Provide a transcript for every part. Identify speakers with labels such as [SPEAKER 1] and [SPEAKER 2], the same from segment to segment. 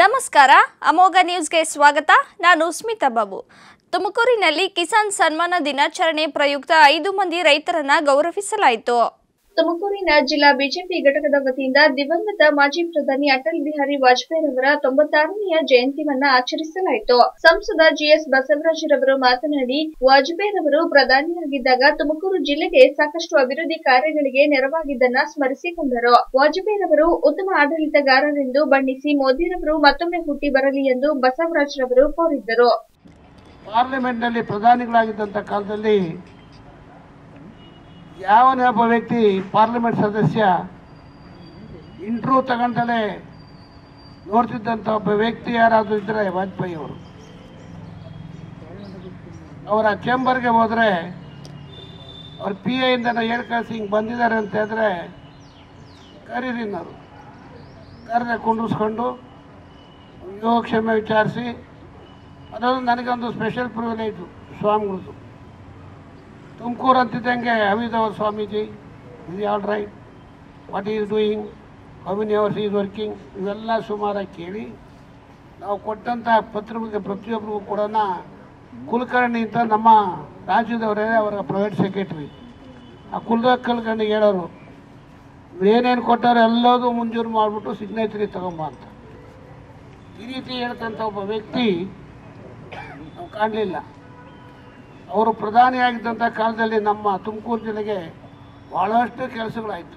[SPEAKER 1] ನಮಸ್ಕಾರ ಅಮೋಘ ನ್ಯೂಸ್ಗೆ ಸ್ವಾಗತ ನಾನು ಸ್ಮಿತಾ ಬಾಬು ತುಮಕೂರಿನಲ್ಲಿ ಕಿಸಾನ್ ಸನ್ಮಾನ ದಿನಾಚರಣೆ ಪ್ರಯುಕ್ತ ಐದು ಮಂದಿ ರೈತರನ್ನ ಗೌರವಿಸಲಾಯಿತು ತುಮಕೂರಿನ ಜಿಲ್ಲಾ ಬಿಜೆಪಿ ಘಟಕದ ವತಿಯಿಂದ ದಿವಂಗತ ಮಾಜಿ ಪ್ರಧಾನಿ ಅಟಲ್ ಬಿಹಾರಿ ವಾಜಪೇಯಿ ಅವರ ತೊಂಬತ್ತಾರನೆಯ ಜಯಂತಿಯನ್ನ ಆಚರಿಸಲಾಯಿತು ಸಂಸದ ಜಿಎಸ್ ಬಸವರಾಜರವರು ಮಾತನಾಡಿ ವಾಜಪೇಯಿ ಅವರು ಪ್ರಧಾನಿಯಾಗಿದ್ದಾಗ ತುಮಕೂರು ಜಿಲ್ಲೆಗೆ ಸಾಕಷ್ಟು ಅಭಿವೃದ್ಧಿ ಕಾರ್ಯಗಳಿಗೆ ನೆರವಾಗಿದ್ದನ್ನ ಸ್ಮರಿಸಿಕೊಂಡರು ವಾಜಪೇಯಿ ಅವರು ಉತ್ತಮ ಆಡಳಿತಗಾರರೆಂದು ಬಣ್ಣಿಸಿ ಮೋದಿರವರು ಮತ್ತೊಮ್ಮೆ ಹುಟ್ಟಿ ಬರಲಿ ಎಂದು ಬಸವರಾಜರವರು ಕೋರಿದ್ದರು
[SPEAKER 2] ಪಾರ್ಲಿಮೆಂಟ್ನಲ್ಲಿ ಪ್ರಧಾನಿಗಳಾಗಿದ್ದಂಥ ಕಾಲದಲ್ಲಿ ಯಾವನೇ ಒಬ್ಬ ವ್ಯಕ್ತಿ ಪಾರ್ಲಿಮೆಂಟ್ ಸದಸ್ಯ ಇಂಟ್ರ್ಯೂ ತಗೊಂಡಲೇ ನೋಡ್ತಿದ್ದಂಥ ಒಬ್ಬ ವ್ಯಕ್ತಿ ಯಾರಾದರೂ ಇದ್ದರೆ ವಾಜಪೇಯಿ ಅವರು ಅವರ ಚೇಂಬರ್ಗೆ ಹೋದರೆ ಅವ್ರ ಪಿ ಎಯಿಂದ ಹೇಳಿ ಕಳಿಸಿ ಹಿಂಗೆ ಬಂದಿದ್ದಾರೆ ಅಂತ ಹೇಳಿದ್ರೆ ಕರೀರಿ ನಾವು ಕರೆದೆ ಕುಂಡಿಸ್ಕೊಂಡು ಯೋಗಕ್ಷೇಮ ವಿಚಾರಿಸಿ ಅದೊಂದು ನನಗೊಂದು ಸ್ಪೆಷಲ್ ಪ್ರಿವಿಲೇಜು ಸ್ವಾಮಿಗಳದ್ದು ತುಮಕೂರು ಅಂತಿದ್ದಂಗೆ ಹಮೀದ್ ಅವರ್ ಸ್ವಾಮೀಜಿ ಇದು all right what is doing how many hours is working ಇವೆಲ್ಲ ಸುಮಾರಾಗಿ ಕೇಳಿ ನಾವು ಕೊಟ್ಟಂಥ ಪತ್ರಗಳಿಗೆ ಪ್ರತಿಯೊಬ್ಬರಿಗೂ ಕೂಡ ಕುಲಕರ್ಣಿ ಅಂತ ನಮ್ಮ ರಾಜ್ಯದವರೇ ಅವರ ಪ್ರೈವೇಟ್ ಸೆಕ್ರೆಟ್ರಿ ಆ ಕುಲದ ಕುಲಕರ್ಣಿಗೆ ಹೇಳೋರು ಏನೇನು ಕೊಟ್ಟಾರೋ ಎಲ್ಲದೂ ಮುಂಜೂರು ಮಾಡಿಬಿಟ್ಟು ಸಿಗ್ನೇಚರಿ ತಗೊಂಬ ಅಂತ ಈ ರೀತಿ ಹೇಳ್ತಂಥ ಒಬ್ಬ ವ್ಯಕ್ತಿ ನಾವು ಕಾಣಲಿಲ್ಲ ಅವರು ಪ್ರಧಾನಿಯಾಗಿದ್ದಂಥ ಕಾಲದಲ್ಲಿ ನಮ್ಮ ತುಮಕೂರು ಜಿಲ್ಲೆಗೆ ಭಾಳಷ್ಟು ಕೆಲಸಗಳಾಯಿತು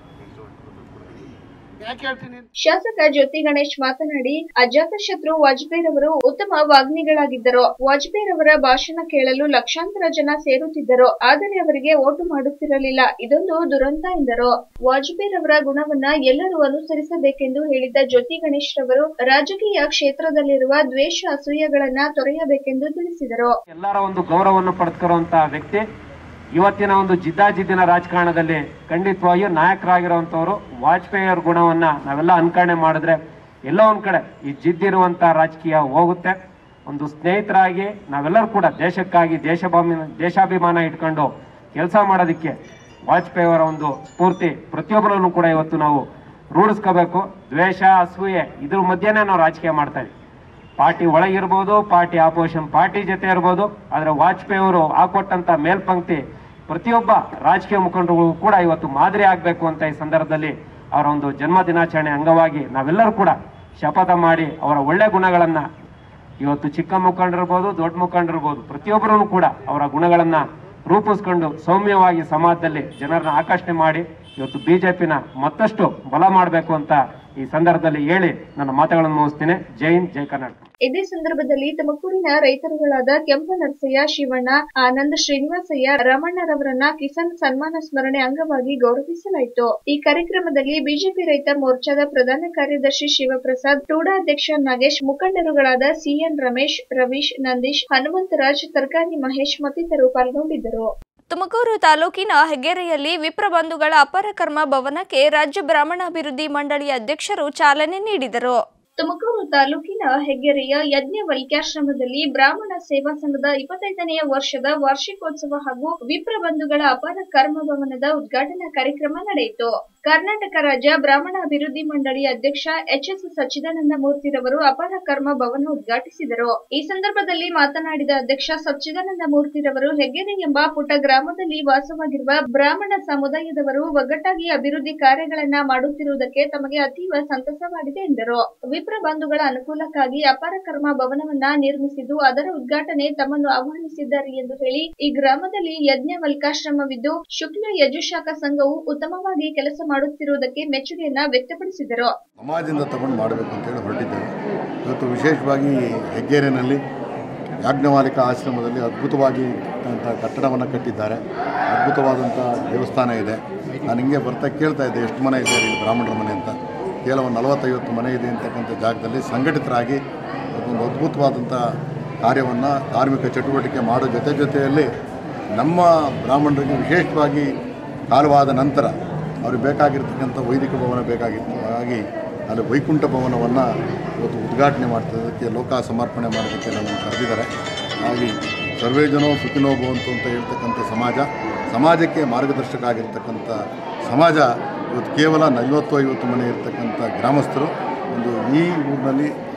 [SPEAKER 2] ಯಾಕೆ ಹೇಳ್ತೀನಿ
[SPEAKER 1] ಶಾಸಕ ಜ್ಯೋತಿ ಗಣೇಶ್ ಮಾತನಾಡಿ ಅಜಾತಶತ್ರು ವಾಜಪೇಯಿ ರವರು ಉತ್ತಮ ವಾಗ್ಮಿಗಳಾಗಿದ್ದರು ವಾಜಪೇಯಿ ರವರ ಭಾಷಣ ಕೇಳಲು ಲಕ್ಷಾಂತರ ಜನ ಸೇರುತ್ತಿದ್ದರು ಆದರೆ ಅವರಿಗೆ ಓಟು ಮಾಡುತ್ತಿರಲಿಲ್ಲ ಇದೊಂದು ದುರಂತ ಎಂದರು ವಾಜಪೇಯಿ ರವರ ಗುಣವನ್ನ ಎಲ್ಲರೂ ಅನುಸರಿಸಬೇಕೆಂದು ಹೇಳಿದ ಜ್ಯೋತಿ ಗಣೇಶ್ ರವರು ರಾಜಕೀಯ ಕ್ಷೇತ್ರದಲ್ಲಿರುವ ದ್ವೇಷ ಅಸೂಯೆಗಳನ್ನ ತೊರೆಯಬೇಕೆಂದು ತಿಳಿಸಿದರು
[SPEAKER 3] ಎಲ್ಲರ ಒಂದು ಗೌರವವನ್ನು ಪಡೆದುಕೊಳ್ಳುವಂತ ವ್ಯಕ್ತಿ ಇವತ್ತಿನ ಒಂದು ಜಿದ್ದಾಜಿದ್ದಿನ ರಾಜಕಾರಣದಲ್ಲಿ ಖಂಡಿತವಾಗಿಯೂ ನಾಯಕರಾಗಿರುವಂತವರು ವಾಜಪೇಯಿ ಅವ್ರ ಗುಣವನ್ನ ನಾವೆಲ್ಲ ಅನ್ಕರಣೆ ಮಾಡಿದ್ರೆ ಎಲ್ಲೋ ಒಂದ್ ಕಡೆ ಈ ಜಿದ್ದಿರುವಂತ ರಾಜಕೀಯ ಹೋಗುತ್ತೆ ಒಂದು ಸ್ನೇಹಿತರಾಗಿ ನಾವೆಲ್ಲರೂ ಕೂಡ ದೇಶಕ್ಕಾಗಿ ದೇಶಭಾಮಿ ದೇಶಾಭಿಮಾನ ಇಟ್ಕೊಂಡು ಕೆಲಸ ಮಾಡೋದಕ್ಕೆ ವಾಜಪೇಯಿ ಅವರ ಒಂದು ಸ್ಫೂರ್ತಿ ಪ್ರತಿಯೊಬ್ಬರನ್ನು ಕೂಡ ಇವತ್ತು ನಾವು ರೂಢಿಸ್ಕೋಬೇಕು ದ್ವೇಷ ಅಸೂಯೆ ಇದ್ರ ಮಧ್ಯೆನೇ ನಾವು ರಾಜಕೀಯ ಮಾಡ್ತಾ ಇದ್ದೀವಿ ಪಾರ್ಟಿ ಒಳಗಿರ್ಬೋದು ಪಾರ್ಟಿ ಆಪೋಸಿಷನ್ ಪಾರ್ಟಿ ಜೊತೆ ಇರ್ಬೋದು ಆದ್ರೆ ವಾಜಪೇಯಿ ಅವರು ಹಾಕೊಟ್ಟಂತ ಮೇಲ್ಪಂಕ್ತಿ ಪ್ರತಿಯೊಬ್ಬ ರಾಜಕೀಯ ಮುಖಂಡರು ಕೂಡ ಇವತ್ತು ಮಾದರಿ ಆಗ್ಬೇಕು ಅಂತ ಈ ಸಂದರ್ಭದಲ್ಲಿ ಅವರ ಒಂದು ಜನ್ಮ ದಿನಾಚರಣೆ ಅಂಗವಾಗಿ ನಾವೆಲ್ಲರೂ ಕೂಡ ಶಪಥ ಮಾಡಿ ಅವರ ಒಳ್ಳೆ ಗುಣಗಳನ್ನ ಇವತ್ತು ಚಿಕ್ಕ ಮುಖಂಡರಿರ್ಬೋದು ದೊಡ್ಡ ಮುಖಂಡರಿರ್ಬೋದು ಪ್ರತಿಯೊಬ್ಬರೂ ಕೂಡ ಅವರ ಗುಣಗಳನ್ನ ರೂಪಿಸ್ಕೊಂಡು ಸೌಮ್ಯವಾಗಿ ಸಮಾಜದಲ್ಲಿ ಜನರನ್ನ ಆಕರ್ಷಣೆ ಮಾಡಿ ಇವತ್ತು ಬಿಜೆಪಿನ ಮತ್ತಷ್ಟು ಬಲ ಮಾಡಬೇಕು ಅಂತ ಈ ಸಂದರ್ಭದಲ್ಲಿ ಹೇಳಿ ನನ್ನ ಮಾತುಗಳನ್ನು ಮುಗಿಸ್ತೇನೆ ಜೈ ಹಿಂದ್ ಜೈ ಕರ್ನಾಟಕ
[SPEAKER 1] ಇದೇ ಸಂದರ್ಭದಲ್ಲಿ ತುಮಕೂರಿನ ರೈತರುಗಳಾದ ಕೆಂಪ ನರಸಯ್ಯ ಶಿವಣ್ಣ ಆನಂದ್ ಶ್ರೀನಿವಾಸಯ್ಯ ರಮಣ್ಣರವರನ್ನ ಕಿಸಾನ್ ಸನ್ಮಾನ ಸ್ಮರಣೆ ಅಂಗವಾಗಿ ಗೌರವಿಸಲಾಯಿತು ಈ ಕಾರ್ಯಕ್ರಮದಲ್ಲಿ ಬಿಜೆಪಿ ರೈತ ಮೋರ್ಚಾದ ಪ್ರಧಾನ ಕಾರ್ಯದರ್ಶಿ ಶಿವಪ್ರಸಾದ್ ಟೂಡಾ ಅಧ್ಯಕ್ಷ ನಾಗೇಶ್ ಮುಖಂಡರುಗಳಾದ ಸಿಎನ್ ರಮೇಶ್ ರವೀಶ್ ನಂದೀಶ್ ಹನುಮಂತರಾಜ್ ತರಕಾರಿ ಮಹೇಶ್ ಮತ್ತಿತರರು ಪಾಲ್ಗೊಂಡಿದ್ದರು ತುಮಕೂರು ತಾಲೂಕಿನ ಹೆಗ್ಗೆರೆಯಲ್ಲಿ ವಿಪ್ರ ಬಂಧುಗಳ ಅಪರ ಕರ್ಮ ಭವನಕ್ಕೆ ರಾಜ್ಯ ಬ್ರಾಹ್ಮಣಾಭಿವೃದ್ಧಿ ಮಂಡಳಿ ಅಧ್ಯಕ್ಷರು ಚಾಲನೆ ನೀಡಿದರು ತುಮಕೂರು ತಾಲೂಕಿನ ಹೆಗ್ಗೆರೆಯ ಯಜ್ಞ ವೈಕ್ಯಾಶ್ರಮದಲ್ಲಿ ಬ್ರಾಹ್ಮಣ ಸೇವಾ ಸಂಘದ ಇಪ್ಪತ್ತೈದನೆಯ ವರ್ಷದ ವಾರ್ಷಿಕೋತ್ಸವ ಹಾಗೂ ವಿಪ್ರ ಬಂಧುಗಳ ಅಪಾರ ಕರ್ಮ ಭವನದ ಉದ್ಘಾಟನಾ ಕಾರ್ಯಕ್ರಮ ನಡೆಯಿತು ಕರ್ನಾಟಕ ರಾಜ್ಯ ಬ್ರಾಹ್ಮಣ ಅಭಿವೃದ್ಧಿ ಮಂಡಳಿ ಅಧ್ಯಕ್ಷ ಎಚ್ ಎಸ್ ಸಚ್ಚಿದಾನಂದ ಮೂರ್ತಿರವರು ಅಪಾರ ಕರ್ಮ ಭವನ ಉದ್ಘಾಟಿಸಿದರು ಈ ಸಂದರ್ಭದಲ್ಲಿ ಮಾತನಾಡಿದ ಅಧ್ಯಕ್ಷ ಸಚ್ಚಿದಾನಂದ ಮೂರ್ತಿರವರು ಹೆಗ್ಗೆರೆ ಎಂಬ ಪುಟ್ಟ ಗ್ರಾಮದಲ್ಲಿ ವಾಸವಾಗಿರುವ ಬ್ರಾಹ್ಮಣ ಸಮುದಾಯದವರು ಒಗ್ಗಟ್ಟಾಗಿ ಅಭಿವೃದ್ಧಿ ಕಾರ್ಯಗಳನ್ನ ಮಾಡುತ್ತಿರುವುದಕ್ಕೆ ತಮಗೆ ಅತೀವ ಸಂತಸವಾಗಿದೆ ಎಂದರು ವಿಪ್ರ ಬಂಧುಗಳ ಅನುಕೂಲಕ್ಕಾಗಿ ಅಪಾರ ಕರ್ಮ ಭವನವನ್ನ ನಿರ್ಮಿಸಿದ್ದು ಅದರ ಉದ್ಘಾಟನೆ ತಮ್ಮನ್ನು ಆಹ್ವಾನಿಸಿದ್ದಾರೆ ಎಂದು ಹೇಳಿ ಈ ಗ್ರಾಮದಲ್ಲಿ ಯಜ್ಞ ವಲ್ಕಾಶ್ರಮವಿದ್ದು ಶುಕ್ಲ ಯಜುಶಾಖ ಸಂಘವು ಉತ್ತಮವಾಗಿ ಕೆಲಸ ಮಾಡುತ್ತಿರುವುದಕ್ಕೆ ಮೆಚ್ಚುಗೆಯನ್ನ ವ್ಯಕ್ತಪಡಿಸಿದರು
[SPEAKER 4] ಸಮಾಜದಿಂದ ತಗೊಂಡು ಮಾಡಬೇಕು ಅಂತೇಳಿ ಹೊರಟಿದ್ದೇವೆ ಇವತ್ತು ವಿಶೇಷವಾಗಿ ಹೆಗ್ಗೇರಿನಲ್ಲಿ ಯಾಜ್ಞವಾಲಿಕ ಆಶ್ರಮದಲ್ಲಿ ಅದ್ಭುತವಾಗಿ ಅಂತ ಕಟ್ಟಡವನ್ನು ಕಟ್ಟಿದ್ದಾರೆ ಅದ್ಭುತವಾದಂಥ ದೇವಸ್ಥಾನ ಇದೆ ನಾನು ಹಿಂಗೆ ಬರ್ತಾ ಕೇಳ್ತಾ ಇದ್ದೆ ಎಷ್ಟು ಮನೆ ಇದೆ ಇಲ್ಲಿ ಬ್ರಾಹ್ಮಣರ ಮನೆ ಅಂತ ಕೇವಲ ಒಂದು ನಲವತ್ತೈವತ್ತು ಮನೆ ಇದೆ ಅಂತಕ್ಕಂಥ ಜಾಗದಲ್ಲಿ ಸಂಘಟಿತರಾಗಿ ಒಂದು ಅದ್ಭುತವಾದಂಥ ಕಾರ್ಯವನ್ನು ಧಾರ್ಮಿಕ ಚಟುವಟಿಕೆ ಮಾಡೋ ಜೊತೆ ಜೊತೆಯಲ್ಲಿ ನಮ್ಮ ಬ್ರಾಹ್ಮಣರಿಗೆ ವಿಶೇಷವಾಗಿ ಕಾಲವಾದ ನಂತರ ಅವ್ರಿಗೆ ಬೇಕಾಗಿರ್ತಕ್ಕಂಥ ವೈದಿಕ ಭವನ ಬೇಕಾಗಿತ್ತು ಹಾಗಾಗಿ ಅಲ್ಲಿ ವೈಕುಂಠ ಭವನವನ್ನು ಇವತ್ತು ಉದ್ಘಾಟನೆ ಮಾಡ್ತಿದ್ದಕ್ಕೆ ಲೋಕ ಸಮರ್ಪಣೆ ಮಾಡೋದಕ್ಕೆ ನಮ್ಮನ್ನು ಕರೆದಿದ್ದಾರೆ ಹಾಗಾಗಿ ಸರ್ವೇ ಜನೋ ಸುಖಿನೋ ಭವಂತು ಅಂತ ಹೇಳ್ತಕ್ಕಂಥ ಸಮಾಜ ಸಮಾಜಕ್ಕೆ ಮಾರ್ಗದರ್ಶಕ ಆಗಿರ್ತಕ್ಕಂಥ ಸಮಾಜ ಇವತ್ತು ಕೇವಲ ನಲವತ್ತು ಐವತ್ತು ಮನೆ ಇರ್ತಕ್ಕಂಥ ಗ್ರಾಮಸ್ಥರು ಒಂದು ಈ ಊರಿನಲ್ಲಿ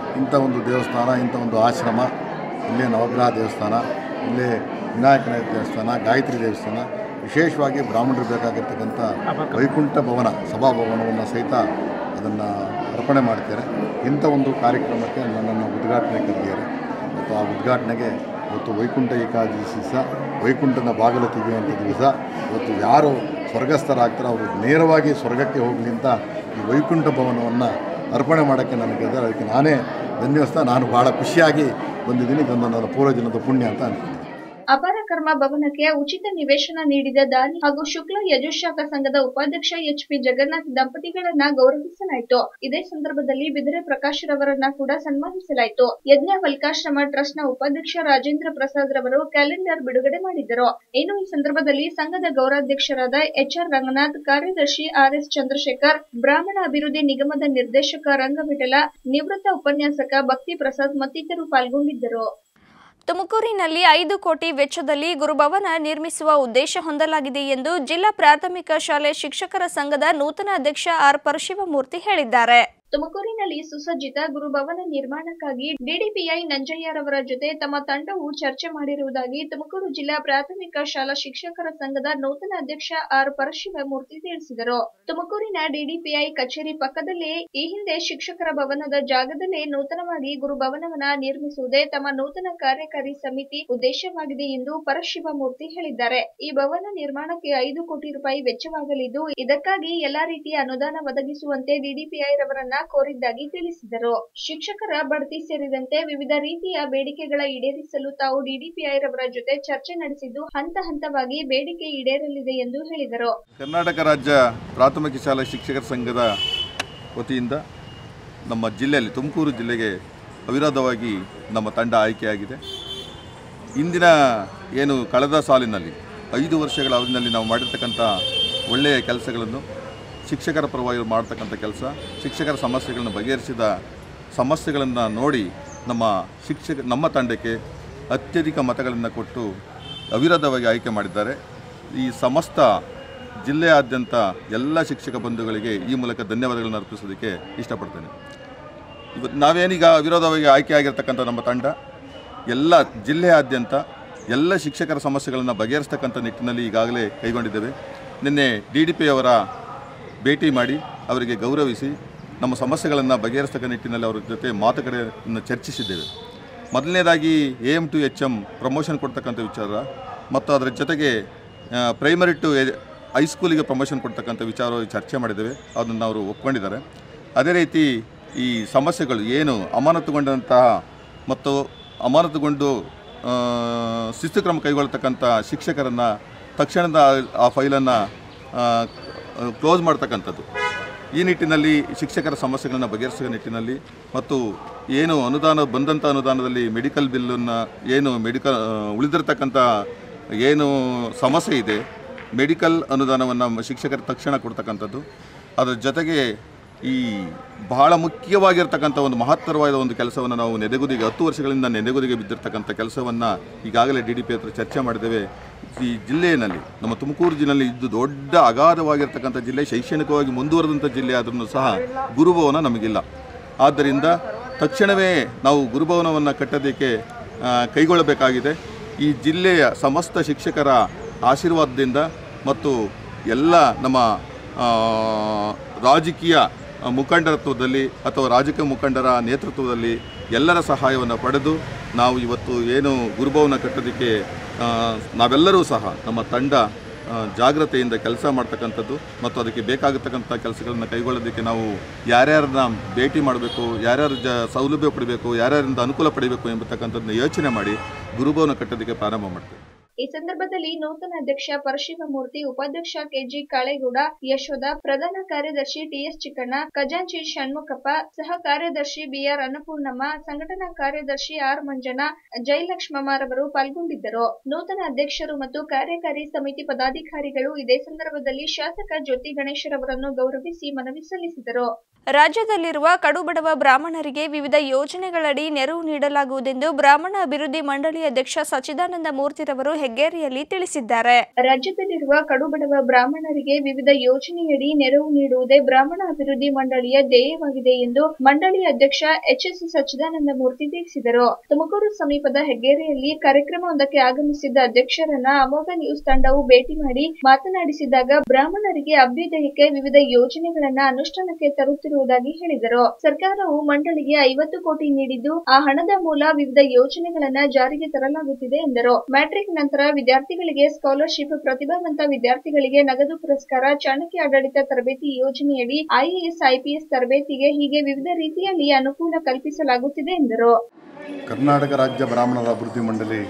[SPEAKER 4] ಇಂಥ ಒಂದು ದೇವಸ್ಥಾನ ಇಂಥ ಒಂದು ಆಶ್ರಮ ಇಲ್ಲೇ ನವಗ್ರಹ ದೇವಸ್ಥಾನ ಇಲ್ಲೇ ವಿನಾಯಕನ ದೇವಸ್ಥಾನ ಗಾಯತ್ರಿ ದೇವಸ್ಥಾನ ವಿಶೇಷವಾಗಿ ಬ್ರಾಹ್ಮಣರು ಬೇಕಾಗಿರ್ತಕ್ಕಂಥ ವೈಕುಂಠ ಭವನ ಸಭಾಭವನವನ್ನು ಸಹಿತ ಅದನ್ನು ಅರ್ಪಣೆ ಮಾಡ್ತಾರೆ ಇಂಥ ಒಂದು ಕಾರ್ಯಕ್ರಮಕ್ಕೆ ನನ್ನನ್ನು ಉದ್ಘಾಟನೆ ಕರೆದಿದ್ದಾರೆ ಮತ್ತು ಆ ಉದ್ಘಾಟನೆಗೆ ಇವತ್ತು ವೈಕುಂಠ ಏಕಾದಶಿ ದಿವಸ ವೈಕುಂಠನ ಬಾಗಿಲು ತೆಗೆಯುವಂಥ ದಿವಸ ಇವತ್ತು ಯಾರು ಸ್ವರ್ಗಸ್ಥರಾಗ್ತಾರೋ ಅವರು ನೇರವಾಗಿ ಸ್ವರ್ಗಕ್ಕೆ ಹೋಗಲಿ ಅಂತ ಈ ವೈಕುಂಠ ಭವನವನ್ನು ಅರ್ಪಣೆ ಮಾಡೋಕ್ಕೆ ನನಗೆ ಇದೆ. ಅದಕ್ಕೆ ನಾನೇ ಧನ್ಯವಾದ ನಾನು ಭಾಳ ಖುಷಿಯಾಗಿ ಬಂದಿದ್ದೀನಿ ಇದೊಂದು ನನ್ನ ಪೂರ್ವಜನದ ಪುಣ್ಯ ಅಂತ ಅನ್ತೀನಿ
[SPEAKER 1] ಅಪಾರ ಕರ್ಮ ಭವನಕ್ಕೆ ಉಚಿತ ನಿವೇಶನ ನೀಡಿದ ದಾನಿ ಹಾಗೂ ಶುಕ್ಲ ಯಜುಶಾಖ ಸಂಘದ ಉಪಾಧ್ಯಕ್ಷ ಎಚ್ ಪಿ ಜಗನ್ನಾಥ್ ದಂಪತಿಗಳನ್ನ ಗೌರವಿಸಲಾಯಿತು ಇದೇ ಸಂದರ್ಭದಲ್ಲಿ ಬಿದರೆ ಪ್ರಕಾಶ್ ರವರನ್ನ ಕೂಡ ಸನ್ಮಾನಿಸಲಾಯಿತು ಯಜ್ಞ ವಲ್ಕಾಶ್ರಮ ಟ್ರಸ್ಟ್ ನ ಉಪಾಧ್ಯಕ್ಷ ರಾಜೇಂದ್ರ ಪ್ರಸಾದ್ ರವರು ಕ್ಯಾಲೆಂಡರ್ ಬಿಡುಗಡೆ ಮಾಡಿದರು ಇನ್ನು ಈ ಸಂದರ್ಭದಲ್ಲಿ ಸಂಘದ ಗೌರಾಧ್ಯಕ್ಷರಾದ ಎಚ್ ಆರ್ ರಂಗನಾಥ್ ಕಾರ್ಯದರ್ಶಿ ಆರ್ ಎಸ್ ಚಂದ್ರಶೇಖರ್ ಬ್ರಾಹ್ಮಣ ಅಭಿವೃದ್ಧಿ ನಿಗಮದ ನಿರ್ದೇಶಕ ರಂಗವಿಠಲ ನಿವೃತ್ತ ಉಪನ್ಯಾಸಕ ಭಕ್ತಿ ಪ್ರಸಾದ್ ಮತ್ತಿತರರು ಪಾಲ್ಗೊಂಡಿದ್ದರು
[SPEAKER 5] ತುಮಕೂರಿನಲ್ಲಿ ಐದು ಕೋಟಿ ವೆಚ್ಚದಲ್ಲಿ ಗುರುಭವನ ನಿರ್ಮಿಸುವ ಉದ್ದೇಶ ಹೊಂದಲಾಗಿದೆ ಎಂದು ಜಿಲ್ಲಾ ಪ್ರಾಥಮಿಕ ಶಾಲೆ ಶಿಕ್ಷಕರ ಸಂಘದ ನೂತನ ಅಧ್ಯಕ್ಷ ಆರ್ ಪರಶಿವಮೂರ್ತಿ ಹೇಳಿದ್ದಾರೆ
[SPEAKER 1] ತುಮಕೂರಿನಲ್ಲಿ ಸುಸಜ್ಜಿತ ಗುರುಭವನ ನಿರ್ಮಾಣಕ್ಕಾಗಿ ಡಿಡಿಪಿಐ ನಂಜಯ್ಯರವರ ಜೊತೆ ತಮ್ಮ ತಂಡವು ಚರ್ಚೆ ಮಾಡಿರುವುದಾಗಿ ತುಮಕೂರು ಜಿಲ್ಲಾ ಪ್ರಾಥಮಿಕ ಶಾಲಾ ಶಿಕ್ಷಕರ ಸಂಘದ ನೂತನ ಅಧ್ಯಕ್ಷ ಆರ್ ಪರಶಿವಮೂರ್ತಿ ತಿಳಿಸಿದರು ತುಮಕೂರಿನ ಡಿಡಿಪಿಐ ಕಚೇರಿ ಪಕ್ಕದಲ್ಲೇ ಈ ಹಿಂದೆ ಶಿಕ್ಷಕರ ಭವನದ ಜಾಗದಲ್ಲೇ ನೂತನವಾಗಿ ಗುರುಭವನವನ್ನ ನಿರ್ಮಿಸುವುದೇ ತಮ್ಮ ನೂತನ ಕಾರ್ಯಕಾರಿ ಸಮಿತಿ ಉದ್ದೇಶವಾಗಿದೆ ಎಂದು ಪರಶಿವಮೂರ್ತಿ ಹೇಳಿದ್ದಾರೆ ಈ ಭವನ ನಿರ್ಮಾಣಕ್ಕೆ ಐದು ಕೋಟಿ ರೂಪಾಯಿ ವೆಚ್ಚವಾಗಲಿದ್ದು ಇದಕ್ಕಾಗಿ ಎಲ್ಲಾ ರೀತಿಯ ಅನುದಾನ ಒದಗಿಸುವಂತೆ ಡಿಡಿಪಿಐ ರವರನ್ನ ಕೋರಿದ್ದಾಗಿ ತಿಳಿಸಿದರು ಶಿಕ್ಷಕರ ಬಡ್ತಿ ಸೇರಿದಂತೆ ವಿವಿಧ ರೀತಿಯ ಬೇಡಿಕೆಗಳ ಈಡೇರಿಸಲು ತಾವು ಡಿಡಿಪಿಐ ರವರ ಜೊತೆ ಚರ್ಚೆ ನಡೆಸಿದ್ದು ಹಂತ ಹಂತವಾಗಿ ಬೇಡಿಕೆ ಈಡೇರಲಿದೆ ಎಂದು ಹೇಳಿದರು
[SPEAKER 6] ಕರ್ನಾಟಕ ರಾಜ್ಯ ಪ್ರಾಥಮಿಕ ಶಾಲಾ ಶಿಕ್ಷಕರ ಸಂಘದ ವತಿಯಿಂದ ನಮ್ಮ ಜಿಲ್ಲೆಯಲ್ಲಿ ತುಮಕೂರು ಜಿಲ್ಲೆಗೆ ಅವಿರೋಧವಾಗಿ ನಮ್ಮ ತಂಡ ಆಯ್ಕೆಯಾಗಿದೆ ಇಂದಿನ ಏನು ಕಳೆದ ಸಾಲಿನಲ್ಲಿ ಐದು ವರ್ಷಗಳ ಅವಧಿನಲ್ಲಿ ನಾವು ಮಾಡಿರ್ತಕ್ಕಂಥ ಒಳ್ಳೆಯ ಕೆಲಸಗಳನ್ನು ಶಿಕ್ಷಕರ ಪರವಾಗಿ ಮಾಡ್ತಕ್ಕಂಥ ಕೆಲಸ ಶಿಕ್ಷಕರ ಸಮಸ್ಯೆಗಳನ್ನು ಬಗೆಹರಿಸಿದ ಸಮಸ್ಯೆಗಳನ್ನು ನೋಡಿ ನಮ್ಮ ಶಿಕ್ಷಕ ನಮ್ಮ ತಂಡಕ್ಕೆ ಅತ್ಯಧಿಕ ಮತಗಳನ್ನು ಕೊಟ್ಟು ಅವಿರೋಧವಾಗಿ ಆಯ್ಕೆ ಮಾಡಿದ್ದಾರೆ ಈ ಸಮಸ್ತ ಜಿಲ್ಲೆಯಾದ್ಯಂತ ಎಲ್ಲ ಶಿಕ್ಷಕ ಬಂಧುಗಳಿಗೆ ಈ ಮೂಲಕ ಧನ್ಯವಾದಗಳನ್ನು ಅರ್ಪಿಸೋದಕ್ಕೆ ಇಷ್ಟಪಡ್ತೇನೆ ಇವತ್ತು ನಾವೇನೀಗ ಅವಿರೋಧವಾಗಿ ಆಯ್ಕೆಯಾಗಿರ್ತಕ್ಕಂಥ ನಮ್ಮ ತಂಡ ಎಲ್ಲ ಜಿಲ್ಲೆಯಾದ್ಯಂತ ಎಲ್ಲ ಶಿಕ್ಷಕರ ಸಮಸ್ಯೆಗಳನ್ನು ಬಗೆಹರಿಸ್ತಕ್ಕಂಥ ನಿಟ್ಟಿನಲ್ಲಿ ಈಗಾಗಲೇ ಕೈಗೊಂಡಿದ್ದೇವೆ ನಿನ್ನೆ ಡಿ ಡಿ ಪಿ ಅವರ ಭೇಟಿ ಮಾಡಿ ಅವರಿಗೆ ಗೌರವಿಸಿ ನಮ್ಮ ಸಮಸ್ಯೆಗಳನ್ನು ಬಗೆಹರಿಸ್ತಕ್ಕ ನಿಟ್ಟಿನಲ್ಲಿ ಅವರ ಜೊತೆ ಮಾತುಕತೆಯನ್ನು ಚರ್ಚಿಸಿದ್ದೇವೆ ಮೊದಲನೇದಾಗಿ A M to H M promotion ಕೊಡ್ತಕ್ಕಂಥ ವಿಚಾರ ಮತ್ತು ಅದರ ಜೊತೆಗೆ ಪ್ರೈಮರಿ ಟು ಹೈಸ್ಕೂಲಿಗೆ ಪ್ರಮೋಷನ್ ಕೊಡ್ತಕ್ಕಂಥ ವಿಚಾರವಾಗಿ ಚರ್ಚೆ ಮಾಡಿದ್ದೇವೆ ಅದನ್ನು ಅವರು ಒಪ್ಕೊಂಡಿದ್ದಾರೆ ಅದೇ ರೀತಿ ಈ ಸಮಸ್ಯೆಗಳು ಏನು ಅಮಾನತುಗೊಂಡಂತಹ ಮತ್ತು ಅಮಾನತುಗೊಂಡು ಆ, ಶಿಸ್ತು ಕ್ರಮ ಕೈಗೊಳ್ತಕ್ಕಂಥ ಶಿಕ್ಷಕರನ್ನು ತಕ್ಷಣದ ಆ- ಆ ಫೈಲನ್ನು ಕ್ಲೋಸ್ ಮಾಡ್ತಕ್ಕಂಥದ್ದು ಈ ನಿಟ್ಟಿನಲ್ಲಿ ಶಿಕ್ಷಕರ ಸಮಸ್ಯೆಗಳನ್ನು ಬಗೆಹರಿಸುವ ನಿಟ್ಟಿನಲ್ಲಿ ಮತ್ತು ಏನು ಅನುದಾನ ಬಂದಂಥ ಅನುದಾನದಲ್ಲಿ ಮೆಡಿಕಲ್ ಬಿಲ್ಲನ್ನು ಏನು ಮೆಡಿಕಲ್ ಉಳಿದಿರ್ತಕ್ಕಂಥ ಏನು ಸಮಸ್ಯೆ ಇದೆ ಮೆಡಿಕಲ್ ಅನುದಾನವನ್ನು ಶಿಕ್ಷಕರ ತಕ್ಷಣ ಕೊಡ್ತಕ್ಕಂಥದ್ದು ಅದರ ಜೊತೆಗೆ ಈ ಬಹಳ ಮುಖ್ಯವಾಗಿರ್ತಕ್ಕಂಥ ಒಂದು ಮಹತ್ತರವಾದ ಒಂದು ಕೆಲಸವನ್ನು ನಾವು ನೆನೆಗುದಿಗೆ ಹತ್ತು ವರ್ಷಗಳಿಂದ ನೆನೆಗುದಿಗೆ ಬಿದ್ದಿರ್ತಕ್ಕಂಥ ಕೆಲಸವನ್ನು ಈಗಾಗಲೇ ಡಿ ಡಿ ಪಿ ಹತ್ರ ಚರ್ಚೆ ಮಾಡಿದ್ದೇವೆ ಈ ಜಿಲ್ಲೆಯಲ್ಲಿ ನಮ್ಮ ತುಮಕೂರು ಜಿಲ್ಲೆಯಲ್ಲಿ ಇದು ದೊಡ್ಡ ಅಗಾಧವಾಗಿರ್ತಕ್ಕಂಥ ಜಿಲ್ಲೆ ಶೈಕ್ಷಣಿಕವಾಗಿ ಮುಂದುವರೆದಂಥ ಜಿಲ್ಲೆ ಆದ್ರೂ ಸಹ ಗುರುಭವನ ನಮಗಿಲ್ಲ ಆದ್ದರಿಂದ ತಕ್ಷಣವೇ ನಾವು ಗುರುಭವನವನ್ನು ಕಟ್ಟೋದಕ್ಕೆ ಆ, ಕೈಗೊಳ್ಳಬೇಕಾಗಿದೆ ಈ ಜಿಲ್ಲೆಯ ಸಮಸ್ತ ಶಿಕ್ಷಕರ ಆಶೀರ್ವಾದದಿಂದ ಮತ್ತು ಎಲ್ಲ ನಮ್ಮ ಆ, ರಾಜಕೀಯ ಮುಖಂಡತ್ವದಲ್ಲಿ ಅಥವಾ ರಾಜಕೀಯ ಮುಖಂಡರ ನೇತೃತ್ವದಲ್ಲಿ ಎಲ್ಲರ ಸಹಾಯವನ್ನು ಪಡೆದು ನಾವು ಇವತ್ತು ಏನು ಗುರುಭವನ ಕಟ್ಟೋದಕ್ಕೆ ಆ, ನಾವೆಲ್ಲರೂ ಸಹ ನಮ್ಮ ತಂಡ ಆ, ಜಾಗ್ರತೆಯಿಂದ ಕೆಲಸ ಮಾಡ್ತಕ್ಕಂಥದ್ದು ಮತ್ತು ಅದಕ್ಕೆ ಬೇಕಾಗತಕ್ಕಂಥ ಕೆಲಸಗಳನ್ನು ಕೈಗೊಳ್ಳೋದಕ್ಕೆ ನಾವು ಯಾರ್ಯಾರನ್ನ ಭೇಟಿ ಮಾಡಬೇಕು ಯಾರ್ಯಾರ ಜ ಸೌಲಭ್ಯ ಪಡಿಬೇಕು ಯಾರ್ಯಾರಿಂದ ಅನುಕೂಲ ಪಡಿಬೇಕು ಎಂಬತಕ್ಕಂಥದ್ದನ್ನ ಯೋಚನೆ ಮಾಡಿ ಗುರುಭವನ ಕಟ್ಟೋದಕ್ಕೆ ಪ್ರಾರಂಭ ಮಾಡ್ತೇವೆ
[SPEAKER 1] ಈ ಸಂದರ್ಭದಲ್ಲಿ ನೂತನ ಅಧ್ಯಕ್ಷ ಪರಶಿವಮೂರ್ತಿ ಉಪಾಧ್ಯಕ್ಷ ಕೆಜಿ ಕಾಳೇಗೌಡ ಯಶೋಧ ಪ್ರಧಾನ ಕಾರ್ಯದರ್ಶಿ ಟಿಎಸ್ ಚಿಕ್ಕಣ್ಣ ಖಜಾಂಚಿ ಷಣ್ಮುಖಪ್ಪ ಸಹ ಕಾರ್ಯದರ್ಶಿ ಬಿಆರ್ ಅನ್ನಪೂರ್ಣಮ್ಮ ಸಂಘಟನಾ ಕಾರ್ಯದರ್ಶಿ ಆರ್ ಮಂಜಣ್ಣ ಜಯಲಕ್ಷ್ಮಮ್ಮರವರು ಪಾಲ್ಗೊಂಡಿದ್ದರು ನೂತನ ಅಧ್ಯಕ್ಷರು ಮತ್ತು ಕಾರ್ಯಕಾರಿ ಸಮಿತಿ ಪದಾಧಿಕಾರಿಗಳು ಇದೇ ಸಂದರ್ಭದಲ್ಲಿ ಶಾಸಕ ಜ್ಯೋತಿ ಗಣೇಶರವರನ್ನು ಗೌರವಿಸಿ ಮನವಿ ಸಲ್ಲಿಸಿದರು
[SPEAKER 5] ರಾಜ್ಯದಲ್ಲಿರುವ ಕಡುಬಡವ ಬ್ರಾಹ್ಮಣರಿಗೆ ವಿವಿಧ ಯೋಜನೆಗಳಡಿ ನೆರವು ನೀಡಲಾಗುವುದೆಂದು ಬ್ರಾಹ್ಮಣ ಅಭಿವೃದ್ಧಿ ಮಂಡಳಿ ಅಧ್ಯಕ್ಷ ಸಚ್ಚಿದಾನಂದ ಮೂರ್ತಿರವರು ಹೆಗ್ಗೇರಿಯಲ್ಲಿ ತಿಳಿಸಿದ್ದಾರೆ
[SPEAKER 1] ರಾಜ್ಯದಲ್ಲಿರುವ ಕಡುಬಡವ ಬ್ರಾಹ್ಮಣರಿಗೆ ವಿವಿಧ ಯೋಜನೆಯಡಿ ನೆರವು ನೀಡುವುದೇ ಬ್ರಾಹ್ಮಣ ಅಭಿವೃದ್ಧಿ ಮಂಡಳಿಯ ಧ್ಯೇಯವಾಗಿದೆ ಎಂದು ಮಂಡಳಿ ಅಧ್ಯಕ್ಷ ಎಚ್ ಎಸ್ ಸಚ್ಚಿದಾನಂದ ಮೂರ್ತಿ ತಿಳಿಸಿದರು ತುಮಕೂರು ಸಮೀಪದ ಹೆಗ್ಗೇರಿಯಲ್ಲಿ ಕಾರ್ಯಕ್ರಮವೊಂದಕ್ಕೆ ಆಗಮಿಸಿದ್ದ ಅಧ್ಯಕ್ಷರನ್ನ ಅಮೋಘ ನ್ಯೂಸ್ ತಂಡವು ಭೇಟಿ ಮಾಡಿ ಮಾತನಾಡಿಸಿದಾಗ ಬ್ರಾಹ್ಮಣರಿಗೆ ಅಭ್ಯುದಯಕ್ಕೆ ವಿವಿಧ ಯೋಜನೆಗಳನ್ನ ಅನುಷ್ಠಾನಕ್ಕೆ ತರುತ್ತಿರುವುದಾಗಿ ಹೇಳಿದರು ಸರ್ಕಾರವು ಮಂಡಳಿಗೆ ಐವತ್ತು ಕೋಟಿ ನೀಡಿದ್ದು ಆ ಹಣದ ಮೂಲ ವಿವಿಧ ಯೋಜನೆಗಳನ್ನ ಜಾರಿಗೆ ತರಲಾಗುತ್ತಿದೆ ಎಂದರು ಮ್ಯಾಟ್ರಿಕ್ ನಂತರ ವಿದ್ಯಾರ್ಥಿಗಳಿಗೆ ಸ್ಕಾಲರ್ಶಿಪ್ ಪ್ರತಿಭಾವಂತ ವಿದ್ಯಾರ್ಥಿಗಳಿಗೆ ನಗದು ಪುರಸ್ಕಾರ ಚಾಣಕ್ಯ ಆಡಳಿತ ತರಬೇತಿ ಯೋಜನೆಯಡಿ ಐಎಎಸ್ ಐಪಿಎಸ್ ತರಬೇತಿಗೆ ಹೀಗೆ ವಿವಿಧ ರೀತಿಯಲ್ಲಿ ಅನುಕೂಲ ಕಲ್ಪಿಸಲಾಗುತ್ತಿದೆ ಎಂದರು
[SPEAKER 4] ಕರ್ನಾಟಕ ರಾಜ್ಯ ಬ್ರಾಹ್ಮಣರ ಅಭಿವೃದ್ಧಿ ಮಂಡಳಿ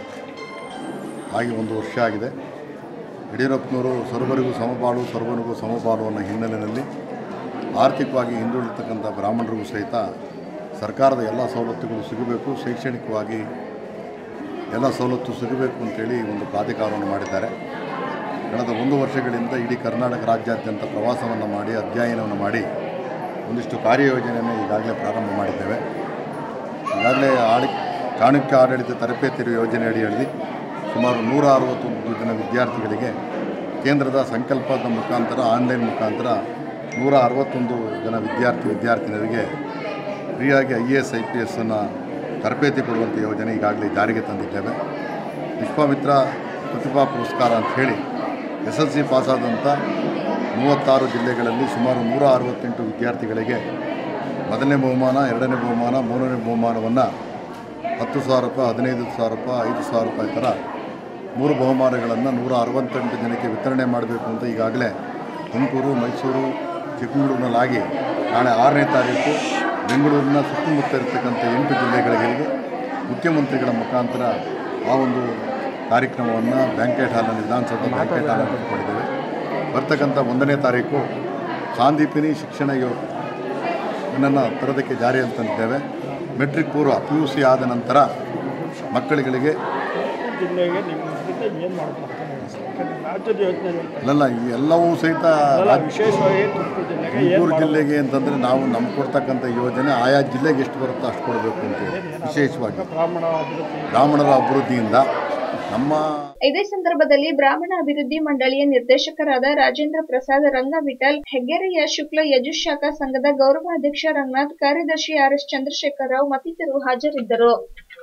[SPEAKER 4] ಆಗಿ ಒಂದು ವರ್ಷ ಆಗಿದೆ ಯಡಿಯೂರಪ್ಪನವರು ಸರ್ವರಿಗೂ ಸಮಪಾಲು ಸರ್ವರಿಗೂ ಸಮಪಾಲು ಅನ್ನೋ ಹಿನ್ನೆಲೆಯಲ್ಲಿ ಆರ್ಥಿಕವಾಗಿ ಹಿಂದುಳಿತಕ್ಕಂಥ ಬ್ರಾಹ್ಮಣರಿಗೂ ಸಹಿತ ಸರ್ಕಾರದ ಎಲ್ಲ ಸವಲತ್ತುಗಳು ಸಿಗಬೇಕು ಶೈಕ್ಷಣಿಕವಾಗಿ ಎಲ್ಲ ಸವಲತ್ತು ಸಿಗಬೇಕು ಅಂತೇಳಿ ಒಂದು ಪ್ರಾಧಿಕಾರವನ್ನು ಮಾಡಿದ್ದಾರೆ ಕಳೆದ ಒಂದು ವರ್ಷಗಳಿಂದ ಇಡೀ ಕರ್ನಾಟಕ ರಾಜ್ಯಾದ್ಯಂತ ಪ್ರವಾಸವನ್ನು ಮಾಡಿ ಅಧ್ಯಯನವನ್ನು ಮಾಡಿ ಒಂದಿಷ್ಟು ಕಾರ್ಯಯೋಜನೆಯನ್ನು ಈಗಾಗಲೇ ಪ್ರಾರಂಭ ಮಾಡಿದ್ದೇವೆ ಈಗಾಗಲೇ ಆಡಿ ಚಾಣಕ್ಯ ಆಡಳಿತ ತರಬೇತಿ ಯೋಜನೆ ಅಡಿಯಲ್ಲಿ ಸುಮಾರು ನೂರ ಅರವತ್ತೊಂದು ಜನ ವಿದ್ಯಾರ್ಥಿಗಳಿಗೆ ಕೇಂದ್ರದ ಸಂಕಲ್ಪದ ಮುಖಾಂತರ ಆನ್ಲೈನ್ ಮುಖಾಂತರ ನೂರ ಅರವತ್ತೊಂದು ಜನ ವಿದ್ಯಾರ್ಥಿ ವಿದ್ಯಾರ್ಥಿನಿಯರಿಗೆ ಫ್ರೀಯಾಗಿ I A S I P ಎಸ್ಸನ್ನು ತರಬೇತಿ ಕೊಡುವಂಥ ಯೋಜನೆ ಈಗಾಗಲೇ ಜಾರಿಗೆ ತಂದಿದ್ದೇವೆ ವಿಶ್ವಾಮಿತ್ರ ಪ್ರತಿಭಾ ಪುರಸ್ಕಾರ ಅಂತ ಹೇಳಿ ಎಸ್ ಎಲ್ ಸಿ ಪಾಸಾದಂಥ ಮೂವತ್ತಾರು ಜಿಲ್ಲೆಗಳಲ್ಲಿ ಸುಮಾರು ನೂರ ಅರವತ್ತೆಂಟು ವಿದ್ಯಾರ್ಥಿಗಳಿಗೆ ಮೊದಲನೇ ಬಹುಮಾನ ಎರಡನೇ ಬಹುಮಾನ ಮೂರನೇ ಬಹುಮಾನವನ್ನು ಹತ್ತು ಸಾವಿರ ರೂಪಾಯಿ ಹದಿನೈದು ಸಾವಿರ ರೂಪಾಯಿ ಐದು ಸಾವಿರ ರೂಪಾಯಿ ಥರ ಮೂರು ಬಹುಮಾನಗಳನ್ನು ನೂರ ಅರವತ್ತೆಂಟು ಜನಕ್ಕೆ ವಿತರಣೆ ಮಾಡಬೇಕು ಅಂತ ಈಗಾಗಲೇ ತುಮಕೂರು ಮೈಸೂರು ಚಿಕ್ಕಮಗಳೂರಿನಲ್ಲಾಗಿ ನಾಳೆ ಆರನೇ ತಾರೀಕು ಬೆಂಗಳೂರಿನ ಸುತ್ತಮುತ್ತ ಇರತಕ್ಕಂಥ ಎಂಟು ಜಿಲ್ಲೆಗಳಿಗೆ ಮುಖ್ಯಮಂತ್ರಿಗಳ ಮುಖಾಂತರ ಆ ಒಂದು ಕಾರ್ಯಕ್ರಮವನ್ನು ಬ್ಯಾಂಕೆಟ್ ಹಾಲ್ನಲ್ಲಿ ವಿಧಾನಸೌಧ ಬ್ಯಾಂಕೆಟ್ ಹಾಲಲ್ಲಿ ಇಟ್ಕೊಂಡಿದ್ದೇವೆ ಬರ್ತಕ್ಕಂಥ ಒಂದನೇ ತಾರೀಕು ಸಾಂದೀಪಿನಿ ಶಿಕ್ಷಣ ಯೋ ಇದನ್ನು ತರೋದಕ್ಕೆ ಜಾರಿಯಲ್ಲಿ ತಂದಿದ್ದೇವೆ ಮೆಟ್ರಿಕ್ ಪೂರ್ವ ಪಿ ಯು ಸಿ ಆದ ನಂತರ ಮಕ್ಕಳುಗಳಿಗೆ
[SPEAKER 7] ಜಿಲ್ಲೆಗೆ ನಿಮ್ಮ ಇದರಿಂದ ಏನು ಮಾಡ್ತಾರೆ ಯಾಕಂದ್ರೆ ರಾಜ್ಯದ ಯೋಜನೆ
[SPEAKER 4] ಅಲ್ಲಲ್ಲ ಈ ಎಲ್ಲವೂ ಸಹಿತ
[SPEAKER 7] ಅಲ್ಲ ವಿಶೇಷವಾಗಿ ತುಮಕೂರು ಜಿಲ್ಲೆಗೆ ಏನು
[SPEAKER 4] ತುಮಕೂರು ಜಿಲ್ಲೆಗೆ ಅಂತಂದರೆ ನಾವು ನಮ್ಗೆ ಕೊಡ್ತಕ್ಕಂಥ ಯೋಜನೆ ಆಯಾ ಜಿಲ್ಲೆಗೆ ಎಷ್ಟು ಬರುತ್ತೋ ಅಷ್ಟು ಕೊಡಬೇಕು ಅಂತೇಳಿ ವಿಶೇಷವಾಗಿ
[SPEAKER 7] ಬ್ರಾಹ್ಮಣ ಅಭಿವೃದ್ಧಿ
[SPEAKER 4] ಬ್ರಾಹ್ಮಣರ ಅಭಿವೃದ್ಧಿಯಿಂದ ನಮ್ಮ
[SPEAKER 1] ಇದೇ ಸಂದರ್ಭದಲ್ಲಿ ಬ್ರಾಹ್ಮಣ ಅಭಿವೃದ್ಧಿ ಮಂಡಳಿಯ ನಿರ್ದೇಶಕರಾದ ರಾಜೇಂದ್ರ ಪ್ರಸಾದ್ ರಂಗವಿಠಲ್ ಹೆಗ್ಗೆರೆಯ ಶುಕ್ಲ ಯಜುಶಾಖಾ ಸಂಘದ ಗೌರವಾಧ್ಯಕ್ಷ ರಂಗನಾಥ್ ಕಾರ್ಯದರ್ಶಿ ಆರ್ ಎಸ್ ಚಂದ್ರಶೇಖರ್ ರಾವ್ ಮತ್ತಿತರರು ಹಾಜರಿದ್ದರು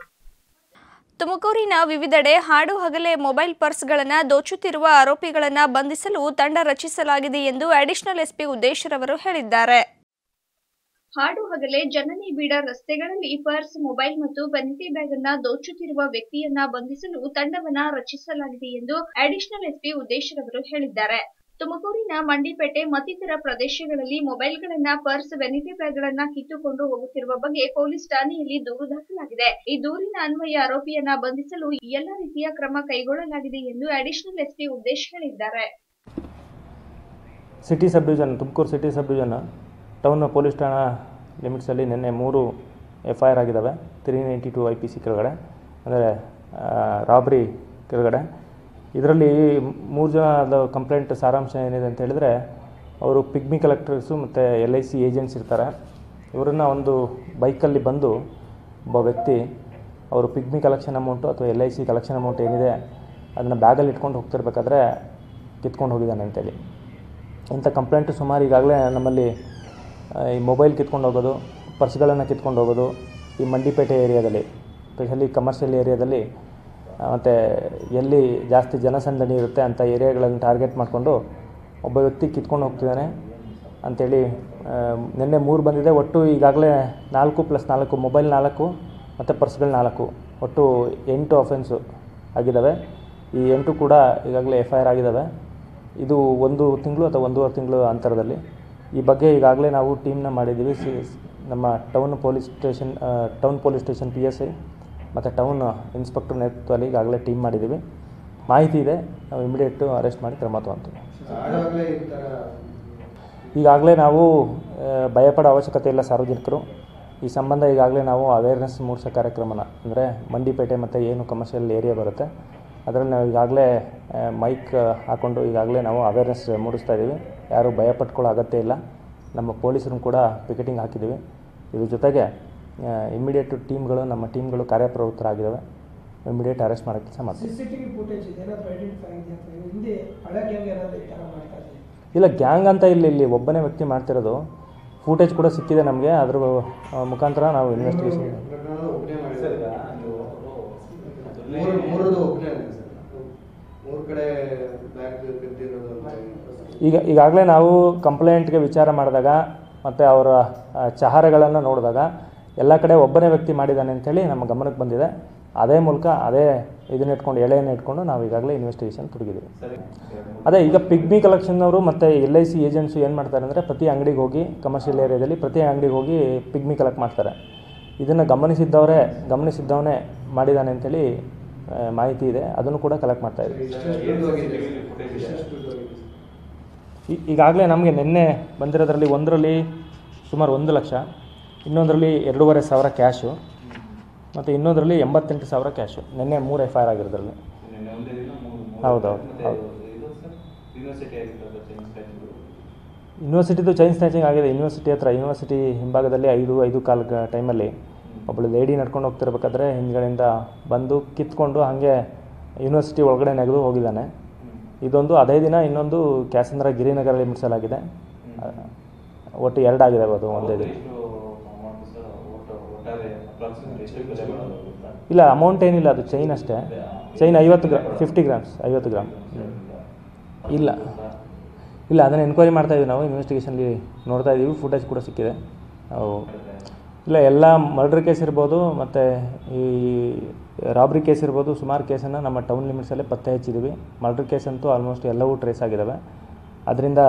[SPEAKER 5] ತುಮಕೂರಿನ ವಿವಿಧೆಡೆ ಹಾಡು ಹಗಲೇ ಮೊಬೈಲ್ ಪರ್ಸ್ಗಳನ್ನು ದೋಚುತ್ತಿರುವ ಆರೋಪಿಗಳನ್ನು ಬಂಧಿಸಲು ತಂಡ ರಚಿಸಲಾಗಿದೆ ಎಂದು ಅಡಿಷನಲ್ ಎಸ್ಪಿ ಉದ್ದೇಶ್ರವರು ಹೇಳಿದ್ದಾರೆ
[SPEAKER 1] ಹಾಡು ಹಗಲೇ ಜನನಿ ಬೀಡ ರಸ್ತೆಗಳಲ್ಲಿ ಪರ್ಸ್ ಮೊಬೈಲ್ ಮತ್ತು ವನಿತೆ ಬ್ಯಾಗ್ ಅನ್ನ ದೋಚುತ್ತಿರುವ ವ್ಯಕ್ತಿಯನ್ನ ಬಂಧಿಸಲು ತಂಡವನ್ನ ರಚಿಸಲಾಗಿದೆ ಎಂದು ಅಡಿಷನಲ್ ಎಸ್ಪಿ ಉದ್ದೇಶ್ರವರು ಹೇಳಿದ್ದಾರೆ ತುಮಕೂರಿನ ಮಂಡಿಪೇಟೆ ಮತ್ತಿತರ ಪ್ರದೇಶಗಳಲ್ಲಿ ಮೊಬೈಲ್ಗಳನ್ನ ಪರ್ಸ್ ವೆನಿಟಿ ಬ್ಯಾಗ್ಗಳನ್ನ ಕಿತ್ತುಕೊಂಡು ಹೋಗುತ್ತಿರುವ ಬಗ್ಗೆ ಪೊಲೀಸ್ ಠಾಣೆಯಲ್ಲಿ ದೂರು ದಾಖಲಾಗಿದೆ ಈ ದೂರಿನ ಅನ್ವಯ ಆರೋಪಿಯನ್ನ ಬಂಧಿಸಲು ಎಲ್ಲ ರೀತಿಯ ಕ್ರಮ ಕೈಗೊಳ್ಳಲಾಗಿದೆ ಎಂದು ಅಡಿಷನಲ್ ಎಸ್ಪಿ ಉದ್ದೇಶ್ ಹೇಳಿದ್ದಾರೆ
[SPEAKER 8] city sub division Tumakuru city sub division town police ಠಾಣಾ ಲಿಮಿಟ್ಸಲ್ಲಿ ನಿನ್ನೆ ಮೂರು ಎಫ್ ಐ ಆರ್ ಆಗಿದ್ದಾವೆ three ninety two I P C ಕೆಳಗಡೆ ಅಂದರೆ ರಾಬ್ರಿ ಕೆಳಗಡೆ ಇದರಲ್ಲಿ ಮೂರು ಜನದ ಕಂಪ್ಲೇಂಟ್ ಸಾರಾಂಶ ಏನಿದೆ ಅಂತ ಹೇಳಿದರೆ ಅವರು ಪಿಗ್ಮಿ ಕಲೆಕ್ಟರ್ಸು ಮತ್ತು ಎಲ್ ಐ ಸಿ ಏಜೆಂಟ್ಸ್ ಇರ್ತಾರೆ ಇವರನ್ನು ಒಂದು ಬೈಕಲ್ಲಿ ಬಂದು ಒಬ್ಬ ವ್ಯಕ್ತಿ ಅವರು ಪಿಗ್ಮಿ ಕಲೆಕ್ಷನ್ ಅಮೌಂಟು ಅಥವಾ L I C collection amount ಏನಿದೆ ಅದನ್ನು ಬ್ಯಾಗಲ್ಲಿ ಇಟ್ಕೊಂಡು ಹೋಗ್ತಿರ್ಬೇಕಾದ್ರೆ ಕಿತ್ಕೊಂಡು ಹೋಗಿದ್ದಾನೆ ಅಂತೇಳಿ ಇಂಥ ಕಂಪ್ಲೇಂಟು ಸುಮಾರು ಈಗಾಗಲೇ ನಮ್ಮಲ್ಲಿ ಆ, ಈ ಮೊಬೈಲ್ ಕಿತ್ಕೊಂಡು ಹೋಗೋದು ಪರ್ಸ್ಗಳನ್ನು ಕಿತ್ಕೊಂಡು ಹೋಗೋದು ಈ ಮಂಡಿಪೇಟೆ ಏರಿಯಾದಲ್ಲಿ ಸ್ಪೆಷಲಿ ಕಮರ್ಷಿಯಲ್ ಏರಿಯಾದಲ್ಲಿ ಮತ್ತು ಎಲ್ಲಿ ಜಾಸ್ತಿ ಜನಸಂದಣಿ ಇರುತ್ತೆ ಅಂಥ ಏರಿಯಾಗಳನ್ನು ಟಾರ್ಗೆಟ್ ಮಾಡಿಕೊಂಡು ಒಬ್ಬ ವ್ಯಕ್ತಿ ಕಿತ್ಕೊಂಡು ಹೋಗ್ತಿದ್ದಾನೆ ಅಂಥೇಳಿ ಆ, ನಿನ್ನೆ ಮೂರು ಬಂದಿದೆ ಒಟ್ಟು ಈಗಾಗಲೇ ನಾಲ್ಕು ಪ್ಲಸ್ ನಾಲ್ಕು ಮೊಬೈಲ್ ನಾಲ್ಕು ಮತ್ತು ಪರ್ಸ್ಗಳು ನಾಲ್ಕು ಒಟ್ಟು ಎಂಟು ಅಫೆನ್ಸು ಆಗಿದ್ದಾವೆ ಈ ಎಂಟು ಕೂಡ ಈಗಾಗಲೇ ಎಫ್ ಐ ಆರ್ ಆಗಿದ್ದಾವೆ ಇದು ಒಂದು ತಿಂಗಳು ಅಥವಾ ಒಂದೂವರೆ ತಿಂಗಳು ಅಂತರದಲ್ಲಿ ಈ ಬಗ್ಗೆ ಈಗಾಗಲೇ ನಾವು ಟೀಮ್ನ ಮಾಡಿದ್ದೀವಿ ಸಿ ನಮ್ಮ town police station town police station P S I ಮತ್ತು ಟೌನ್ ಇನ್ಸ್ಪೆಕ್ಟರ್ ನೇತೃತ್ವದಲ್ಲಿ ಈಗಾಗಲೇ ಟೀಮ್ ಮಾಡಿದ್ದೀವಿ ಮಾಹಿತಿ ಇದೆ ನಾವು ಇಮಿಡಿಯೇಟು ಅರೆಸ್ಟ್ ಮಾಡಿ ಕ್ರಮ ತಗೊಂತೀವಿ ಈಗಾಗಲೇ ನಾವು ಆ, ಭಯಪಡೋ ಅವಶ್ಯಕತೆ ಇಲ್ಲ ಸಾರ್ವಜನಿಕರು ಈ ಸಂಬಂಧ ಈಗಾಗಲೇ ನಾವು ಅವೇರ್ನೆಸ್ ಮೂಡಿಸೋ ಕಾರ್ಯಕ್ರಮನ ಅಂದರೆ ಮಂಡಿಪೇಟೆ ಮತ್ತು ಏನು ಕಮರ್ಷಿಯಲ್ ಏರಿಯಾ ಬರುತ್ತೆ ಅದರಲ್ಲಿ ನಾವು ಈಗಾಗಲೇ ಮೈಕ್ ಹಾಕ್ಕೊಂಡು ಈಗಾಗಲೇ ನಾವು ಅವೇರ್ನೆಸ್ ಮೂಡಿಸ್ತಾ ಇದ್ದೀವಿ ಯಾರು ಭಯ ಪಟ್ಕೊಳ್ಳೋ ಅಗತ್ಯ ಇಲ್ಲ ನಮ್ಮ ಪೊಲೀಸರು ಕೂಡ ಪಿಕೆಟಿಂಗ್ ಹಾಕಿದ್ದೀವಿ ಇದ್ರ ಜೊತೆಗೆ ಇಮ್ಮಿಡಿಯೇಟ್ ಟೀಮ್ಗಳು ನಮ್ಮ ಟೀಮ್ಗಳು ಕಾರ್ಯಪ್ರವೃತ್ತರಾಗಿದ್ದಾವೆ ಇಮಿಡಿಯೇಟ್ ಅರೆಸ್ಟ್ ಮಾಡೋ ಕೆಲಸ ಮಾಡ್ತೀವಿ
[SPEAKER 9] ಸಿಸಿಟಿವಿ ಫುಟೇಜ್ ಇದೆ ಏನಾದರೂ ಐಡೆಂಟಿಫೈ ಆಗಿದೆ ಅಂತ ಹೇಳಿ ಹಿಂದೆ ಹಳೆ ಗ್ಯಾಂಗ್ ಏನಾದರೂ ಈ ಥರ ಮಾಡ್ತಾ ಇದೆ
[SPEAKER 8] ಇಲ್ಲ ಗ್ಯಾಂಗ್ ಅಂತ ಇಲ್ಲಿ ಇಲ್ಲಿ ಒಬ್ಬನೇ ವ್ಯಕ್ತಿ ಮಾಡ್ತಿರೋದು ಫೂಟೇಜ್ ಕೂಡ ಸಿಕ್ಕಿದೆ ನಮಗೆ ಅದ್ರ ಆ, ಮುಖಾಂತರ ನಾವು ಇನ್ವೆಸ್ಟಿಗೇಷನ್
[SPEAKER 10] ಮೂರು ಕಡೆ ಬ್ಯಾಗ್ ಬಿದ್ದಿರೋದು
[SPEAKER 8] ಈಗ ಈಗಾಗಲೇ ನಾವು ಕಂಪ್ಲೇಂಟ್ಗೆ ವಿಚಾರ ಮಾಡಿದಾಗ ಮತ್ತು ಅವರ ಆ, ಚಹಾರಗಳನ್ನು ನೋಡಿದಾಗ ಎಲ್ಲ ಕಡೆ ಒಬ್ಬನೇ ವ್ಯಕ್ತಿ ಮಾಡಿದ್ದಾನೆ ಅಂತೇಳಿ ನಮ್ಮ ಗಮನಕ್ಕೆ ಬಂದಿದೆ ಅದೇ ಮೂಲಕ ಅದೇ ಇದನ್ನ ಇಟ್ಕೊಂಡು ಎಳೆಯನ್ನು ಇಟ್ಕೊಂಡು ನಾವು ಈಗಾಗಲೇ ಇನ್ವೆಸ್ಟಿಗೇಷನ್ ತೊಡಗಿದ್ದೀವಿ ಅದೇ ಈಗ ಪಿಗ್ಮಿ ಕಲೆಕ್ಷನ್ನವರು ಮತ್ತು ಎಲ್ ಐ ಸಿ ಏಜೆನ್ಸಿ ಏನು ಮಾಡ್ತಾರೆ ಅಂದರೆ ಪ್ರತಿ ಅಂಗಡಿಗೆ ಹೋಗಿ ಕಮರ್ಷಿಯಲ್ ಏರಿಯಾದಲ್ಲಿ ಪ್ರತಿ ಅಂಗಡಿಗೆ ಹೋಗಿ ಪಿಗ್ಮಿ ಕಲೆಕ್ಟ್ ಮಾಡ್ತಾರೆ ಇದನ್ನು ಗಮನಿಸಿದ್ದವರೇ ಗಮನಿಸಿದ್ದವನೇ ಮಾಡಿದ್ದಾನೆ ಅಂತೇಳಿ ಆ, ಮಾಹಿತಿ ಇದೆ ಅದನ್ನು ಕೂಡ ಕಲೆಕ್ಟ್ ಮಾಡ್ತಾ ಇದ್ದೀವಿ ಈ- ಈಗಾಗಲೇ ನಮಗೆ ನಿನ್ನೆ ಬಂದಿರೋದ್ರಲ್ಲಿ ಒಂದರಲ್ಲಿ ಸುಮಾರು ಒಂದು ಲಕ್ಷ ಇನ್ನೊಂದರಲ್ಲಿ ಎರಡೂವರೆ ಸಾವಿರ ಕ್ಯಾಶು ಮತ್ತು ಇನ್ನೊಂದರಲ್ಲಿ ಎಂಬತ್ತೆಂಟು ಸಾವಿರ ಕ್ಯಾಶು ನಿನ್ನೆ ಮೂರು ಎಫ್ ಐ ಆರ್ ಆಗಿರೋದ್ರಲ್ಲಿ ಹೌದೌದು ಹೌದು ಯೂನಿವರ್ಸಿಟಿದು ಚೈನ್ ಸ್ನ್ಯಾಚಿಂಗ್ ಆಗಿದೆ ಯೂನಿವರ್ಸಿಟಿ ಹತ್ರ ಯೂನಿವರ್ಸಿಟಿ ಹಿಂಭಾಗದಲ್ಲಿ ಐದು ಐದು ಕಾಲ ಟೈಮಲ್ಲಿ ಒಬ್ಬಳು ಲೇಡಿ ನಡ್ಕೊಂಡು ಹೋಗ್ತಿರ್ಬೇಕಾದ್ರೆ ಹಿಂದ್ಗಡೆಯಿಂದ ಬಂದು ಕಿತ್ಕೊಂಡು ಹಾಗೆ ಯೂನಿವರ್ಸಿಟಿ ಒಳಗಡೆ ನೆಗೆದು ಹೋಗಿದ್ದಾನೆ ಇದೊಂದು ಅದೇ ದಿನ ಇನ್ನೊಂದು ಕ್ಯಾಸಂದ್ರ ಗಿರಿನಗರಲ್ಲಿ ಮುಡಿಸಲಾಗಿದೆ ಒಟ್ಟು ಎರಡಾಗಿದ್ದಾವೆ ಅದು ಒಂದೇ ದಿನ ಇಲ್ಲ ಅಮೌಂಟ್ ಏನಿಲ್ಲ ಅದು ಚೈನ್ ಅಷ್ಟೇ ಚೈನ್ ಐವತ್ತು ಗ್ರಾಮ್ ಫಿಫ್ಟಿ ಗ್ರಾಮ್ಸ್ ಐವತ್ತು ಗ್ರಾಮ್ ಹ್ಮ್. ಇಲ್ಲ ಇಲ್ಲ ಅದನ್ನು ಎನ್ಕ್ವೈರಿ ಮಾಡ್ತಾ ಇದೀವಿ ನಾವು ಇನ್ವೆಸ್ಟಿಗೇಷನ್ಲಿ ನೋಡ್ತಾ ಇದ್ದೀವಿ ಫುಟೇಜ್ ಕೂಡ ಸಿಕ್ಕಿದೆ ನಾವು ಇಲ್ಲ ಎಲ್ಲ ಮರ್ಡರ್ ಕೇಸ್ ಇರ್ಬೋದು ಮತ್ತು ಈ ರಾಬ್ರಿ ಕೇಸ್ ಇರ್ಬೋದು ಸುಮಾರು ಕೇಸನ್ನು ನಮ್ಮ ಟೌನ್ ಲಿಮಿಟ್ಸಲ್ಲೇ ಪತ್ತೆ ಹಚ್ಚಿದ್ದೀವಿ ಮರ್ಡರ್ ಕೇಸ್ ಅಂತೂ ಆಲ್ಮೋಸ್ಟ್ ಎಲ್ಲವೂ ಟ್ರೇಸ್ ಆಗಿದ್ದಾವೆ ಅದರಿಂದ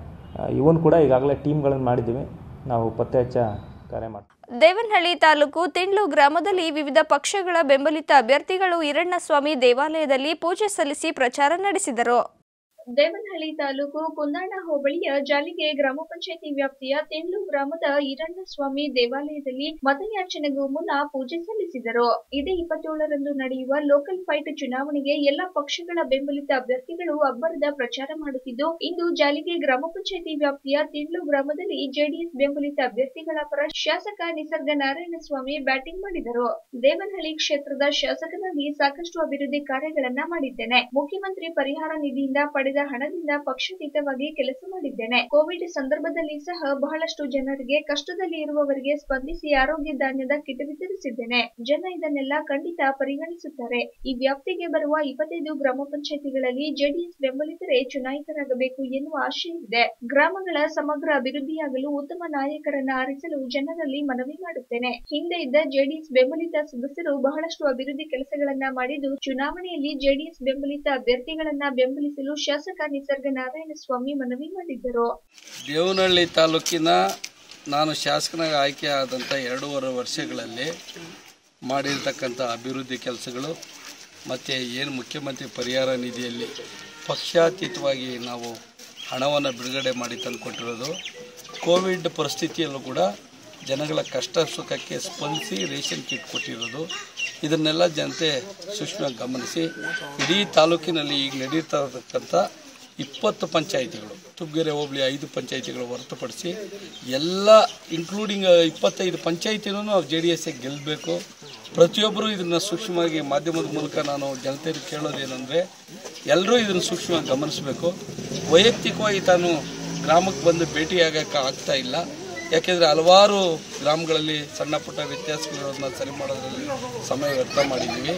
[SPEAKER 8] ಇವನ್ ಕೂಡ ಈಗಾಗಲೇ ಟೀಮ್ಗಳನ್ನು ಮಾಡಿದ್ದೀವಿ ನಾವು ಪತ್ತೆ ಹಚ್ಚ ಕಾರ್ಯ ಮಾಡ್ತೀವಿ
[SPEAKER 5] ದೇವನಹಳ್ಳಿ ತಾಲೂಕು ತಿಂಡ್ಲು ಗ್ರಾಮದಲ್ಲಿ ವಿವಿಧ ಪಕ್ಷಗಳ ಬೆಂಬಲಿತ ಅಭ್ಯರ್ಥಿಗಳು ಈರಣ್ಣಸ್ವಾಮಿ ದೇವಾಲಯದಲ್ಲಿ ಪೂಜೆ ಸಲ್ಲಿಸಿ ಪ್ರಚಾರ ನಡೆಸಿದರು
[SPEAKER 1] ದೇವನಹಳ್ಳಿ ತಾಲೂಕು ಕುಂದಾಣ ಹೋಬಳಿಯ ಜಾಲಿಗೆ ಗ್ರಾಮ ಪಂಚಾಯತಿ ವ್ಯಾಪ್ತಿಯ ತೆಂಡ್ಲು ಗ್ರಾಮದ ಈರಣ್ಣಸ್ವಾಮಿ ದೇವಾಲಯದಲ್ಲಿ ಮತಯಾಚನೆಗೂ ಮುನ್ನ ಪೂಜೆ ಸಲ್ಲಿಸಿದರು ಇದೇ ಇಪ್ಪತ್ತೇಳರಂದು ನಡೆಯುವ ಲೋಕಲ್ ಫೈಟ್ ಚುನಾವಣೆಗೆ ಎಲ್ಲಾ ಪಕ್ಷಗಳ ಬೆಂಬಲಿತ ಅಭ್ಯರ್ಥಿಗಳು ಅಬ್ಬರದ ಪ್ರಚಾರ ಮಾಡುತ್ತಿದ್ದು ಇಂದು ಜಾಲಿಗೆ ಗ್ರಾಮ ಪಂಚಾಯತಿ ವ್ಯಾಪ್ತಿಯ ತಿಂಡ್ಲು ಗ್ರಾಮದಲ್ಲಿ ಜೆಡಿಎಸ್ ಬೆಂಬಲಿತ ಅಭ್ಯರ್ಥಿಗಳ ಪರ ಶಾಸಕ ನಿಸರ್ಗ ನಾರಾಯಣಸ್ವಾಮಿ ಬ್ಯಾಟಿಂಗ್ ಮಾಡಿದರು ದೇವನಹಳ್ಳಿ ಕ್ಷೇತ್ರದ ಶಾಸಕನಾಗಿ ಸಾಕಷ್ಟು ಅಭಿವೃದ್ಧಿ ಕಾರ್ಯಗಳನ್ನ ಮಾಡಿದ್ದೇನೆ ಮುಖ್ಯಮಂತ್ರಿ ಪರಿಹಾರ ನಿಧಿಯಿಂದ ಪಡೆದ ಹಣದಿಂದ ಪಕ್ಷಾತೀತವಾಗಿ ಕೆಲಸ ಮಾಡಿದ್ದೇನೆ ಕೋವಿಡ್ ಸಂದರ್ಭದಲ್ಲಿ ಸಹ ಬಹಳಷ್ಟು ಜನರಿಗೆ ಕಷ್ಟದಲ್ಲಿ ಇರುವವರಿಗೆ ಸ್ಪಂದಿಸಿ ಆರೋಗ್ಯ ಧಾನ್ಯದ ಕಿಟ್ ವಿತರಿಸಿದ್ದೇನೆ ಜನ ಇದನ್ನೆಲ್ಲ ಖಂಡಿತ ಪರಿಗಣಿಸುತ್ತಾರೆ ಈ ವ್ಯಾಪ್ತಿಗೆ ಬರುವ ಇಪ್ಪತ್ತೈದು ಗ್ರಾಮ ಪಂಚಾಯತಿಗಳಲ್ಲಿ ಜೆಡಿಎಸ್ ಬೆಂಬಲಿತರೇ ಚುನಾಯಿತರಾಗಬೇಕು ಎನ್ನುವ ಆಶಯವಿದೆ ಗ್ರಾಮಗಳ ಸಮಗ್ರ ಅಭಿವೃದ್ಧಿಯಾಗಲು ಉತ್ತಮ ನಾಯಕರನ್ನ ಆರಿಸಲು ಜನರಲ್ಲಿ ಮನವಿ ಮಾಡುತ್ತೇನೆ ಹಿಂದೆ ಇದ್ದ ಜೆಡಿಎಸ್ ಬೆಂಬಲಿತ ಸದಸ್ಯರು ಬಹಳಷ್ಟು ಅಭಿವೃದ್ಧಿ ಕೆಲಸಗಳನ್ನ ಮಾಡಿದ್ದು ಚುನಾವಣೆಯಲ್ಲಿ ಜೆಡಿಎಸ್ ಬೆಂಬಲಿತ ಅಭ್ಯರ್ಥಿಗಳನ್ನ ಬೆಂಬಲಿಸಲು ಶಾಸಕ ನಿಸರ್ಗ ನಾರಾಯಣಸ್ವಾಮಿ ಮನವಿ ಮಾಡಿದ್ದರು
[SPEAKER 11] ದೇವನಹಳ್ಳಿ ತಾಲೂಕಿನ ನಾನು ಶಾಸಕನಾಗಿ ಆಯ್ಕೆ ಆದಂಥ ಎರಡೂವರೆ ವರ್ಷಗಳಲ್ಲಿ ಮಾಡಿರ್ತಕ್ಕಂಥ ಅಭಿವೃದ್ಧಿ ಕೆಲಸಗಳು ಮತ್ತು ಏನು ಮುಖ್ಯಮಂತ್ರಿ ಪರಿಹಾರ ನಿಧಿಯಲ್ಲಿ ಪಕ್ಷಾತೀತವಾಗಿ ನಾವು ಹಣವನ್ನು ಬಿಡುಗಡೆ ಮಾಡಿ ತಂದುಕೊಟ್ಟಿರೋದು ಕೋವಿಡ್ ಪರಿಸ್ಥಿತಿಯಲ್ಲೂ ಕೂಡ ಜನಗಳ ಕಷ್ಟ ಸುಖಕ್ಕೆ ಸ್ಪಂದಿಸಿ ರೇಷನ್ ಕಿಟ್ ಕೊಟ್ಟಿರೋದು ಇದನ್ನೆಲ್ಲ ಜನತೆ ಸೂಕ್ಷ್ಮವಾಗಿ ಗಮನಿಸಿ ಇಡೀ ತಾಲೂಕಿನಲ್ಲಿ ಈಗ ನಡೀತಾ ಇರತಕ್ಕಂಥ ಇಪ್ಪತ್ತು ಪಂಚಾಯಿತಿಗಳು ತುಬ್ಗೆರೆ ಹೋಬಳಿ ಐದು ಪಂಚಾಯಿತಿಗಳು ಹೊರತುಪಡಿಸಿ ಎಲ್ಲ ಇನ್ಕ್ಲೂಡಿಂಗ್ ಇಪ್ಪತ್ತೈದು ಪಂಚಾಯಿತಿನೂ ನಾವು ಜೆ ಡಿ ಎಸ್ಗೆ ಗೆಲ್ಲಬೇಕು ಪ್ರತಿಯೊಬ್ಬರು ಇದನ್ನು ಸೂಕ್ಷ್ಮವಾಗಿ ಮಾಧ್ಯಮದ ಮೂಲಕ ನಾನು ಜನತೆಗೆ ಕೇಳೋದೇನೆಂದರೆ ಎಲ್ಲರೂ ಇದನ್ನು ಸೂಕ್ಷ್ಮವಾಗಿ ಗಮನಿಸಬೇಕು ವೈಯಕ್ತಿಕವಾಗಿ ತಾನು ಗ್ರಾಮಕ್ಕೆ ಬಂದು ಭೇಟಿಯಾಗಕ್ಕೆ ಆಗ್ತಾ ಇಲ್ಲ ಯಾಕೆಂದರೆ ಹಲವಾರು ಗ್ರಾಮಗಳಲ್ಲಿ ಸಣ್ಣ ಪುಟ್ಟ ವ್ಯತ್ಯಾಸಗಳಿರೋದನ್ನ ಸರಿ ಮಾಡೋದ್ರಲ್ಲಿ ಸಮಯ ವ್ಯರ್ಥ ಮಾಡಿದ್ದೀವಿ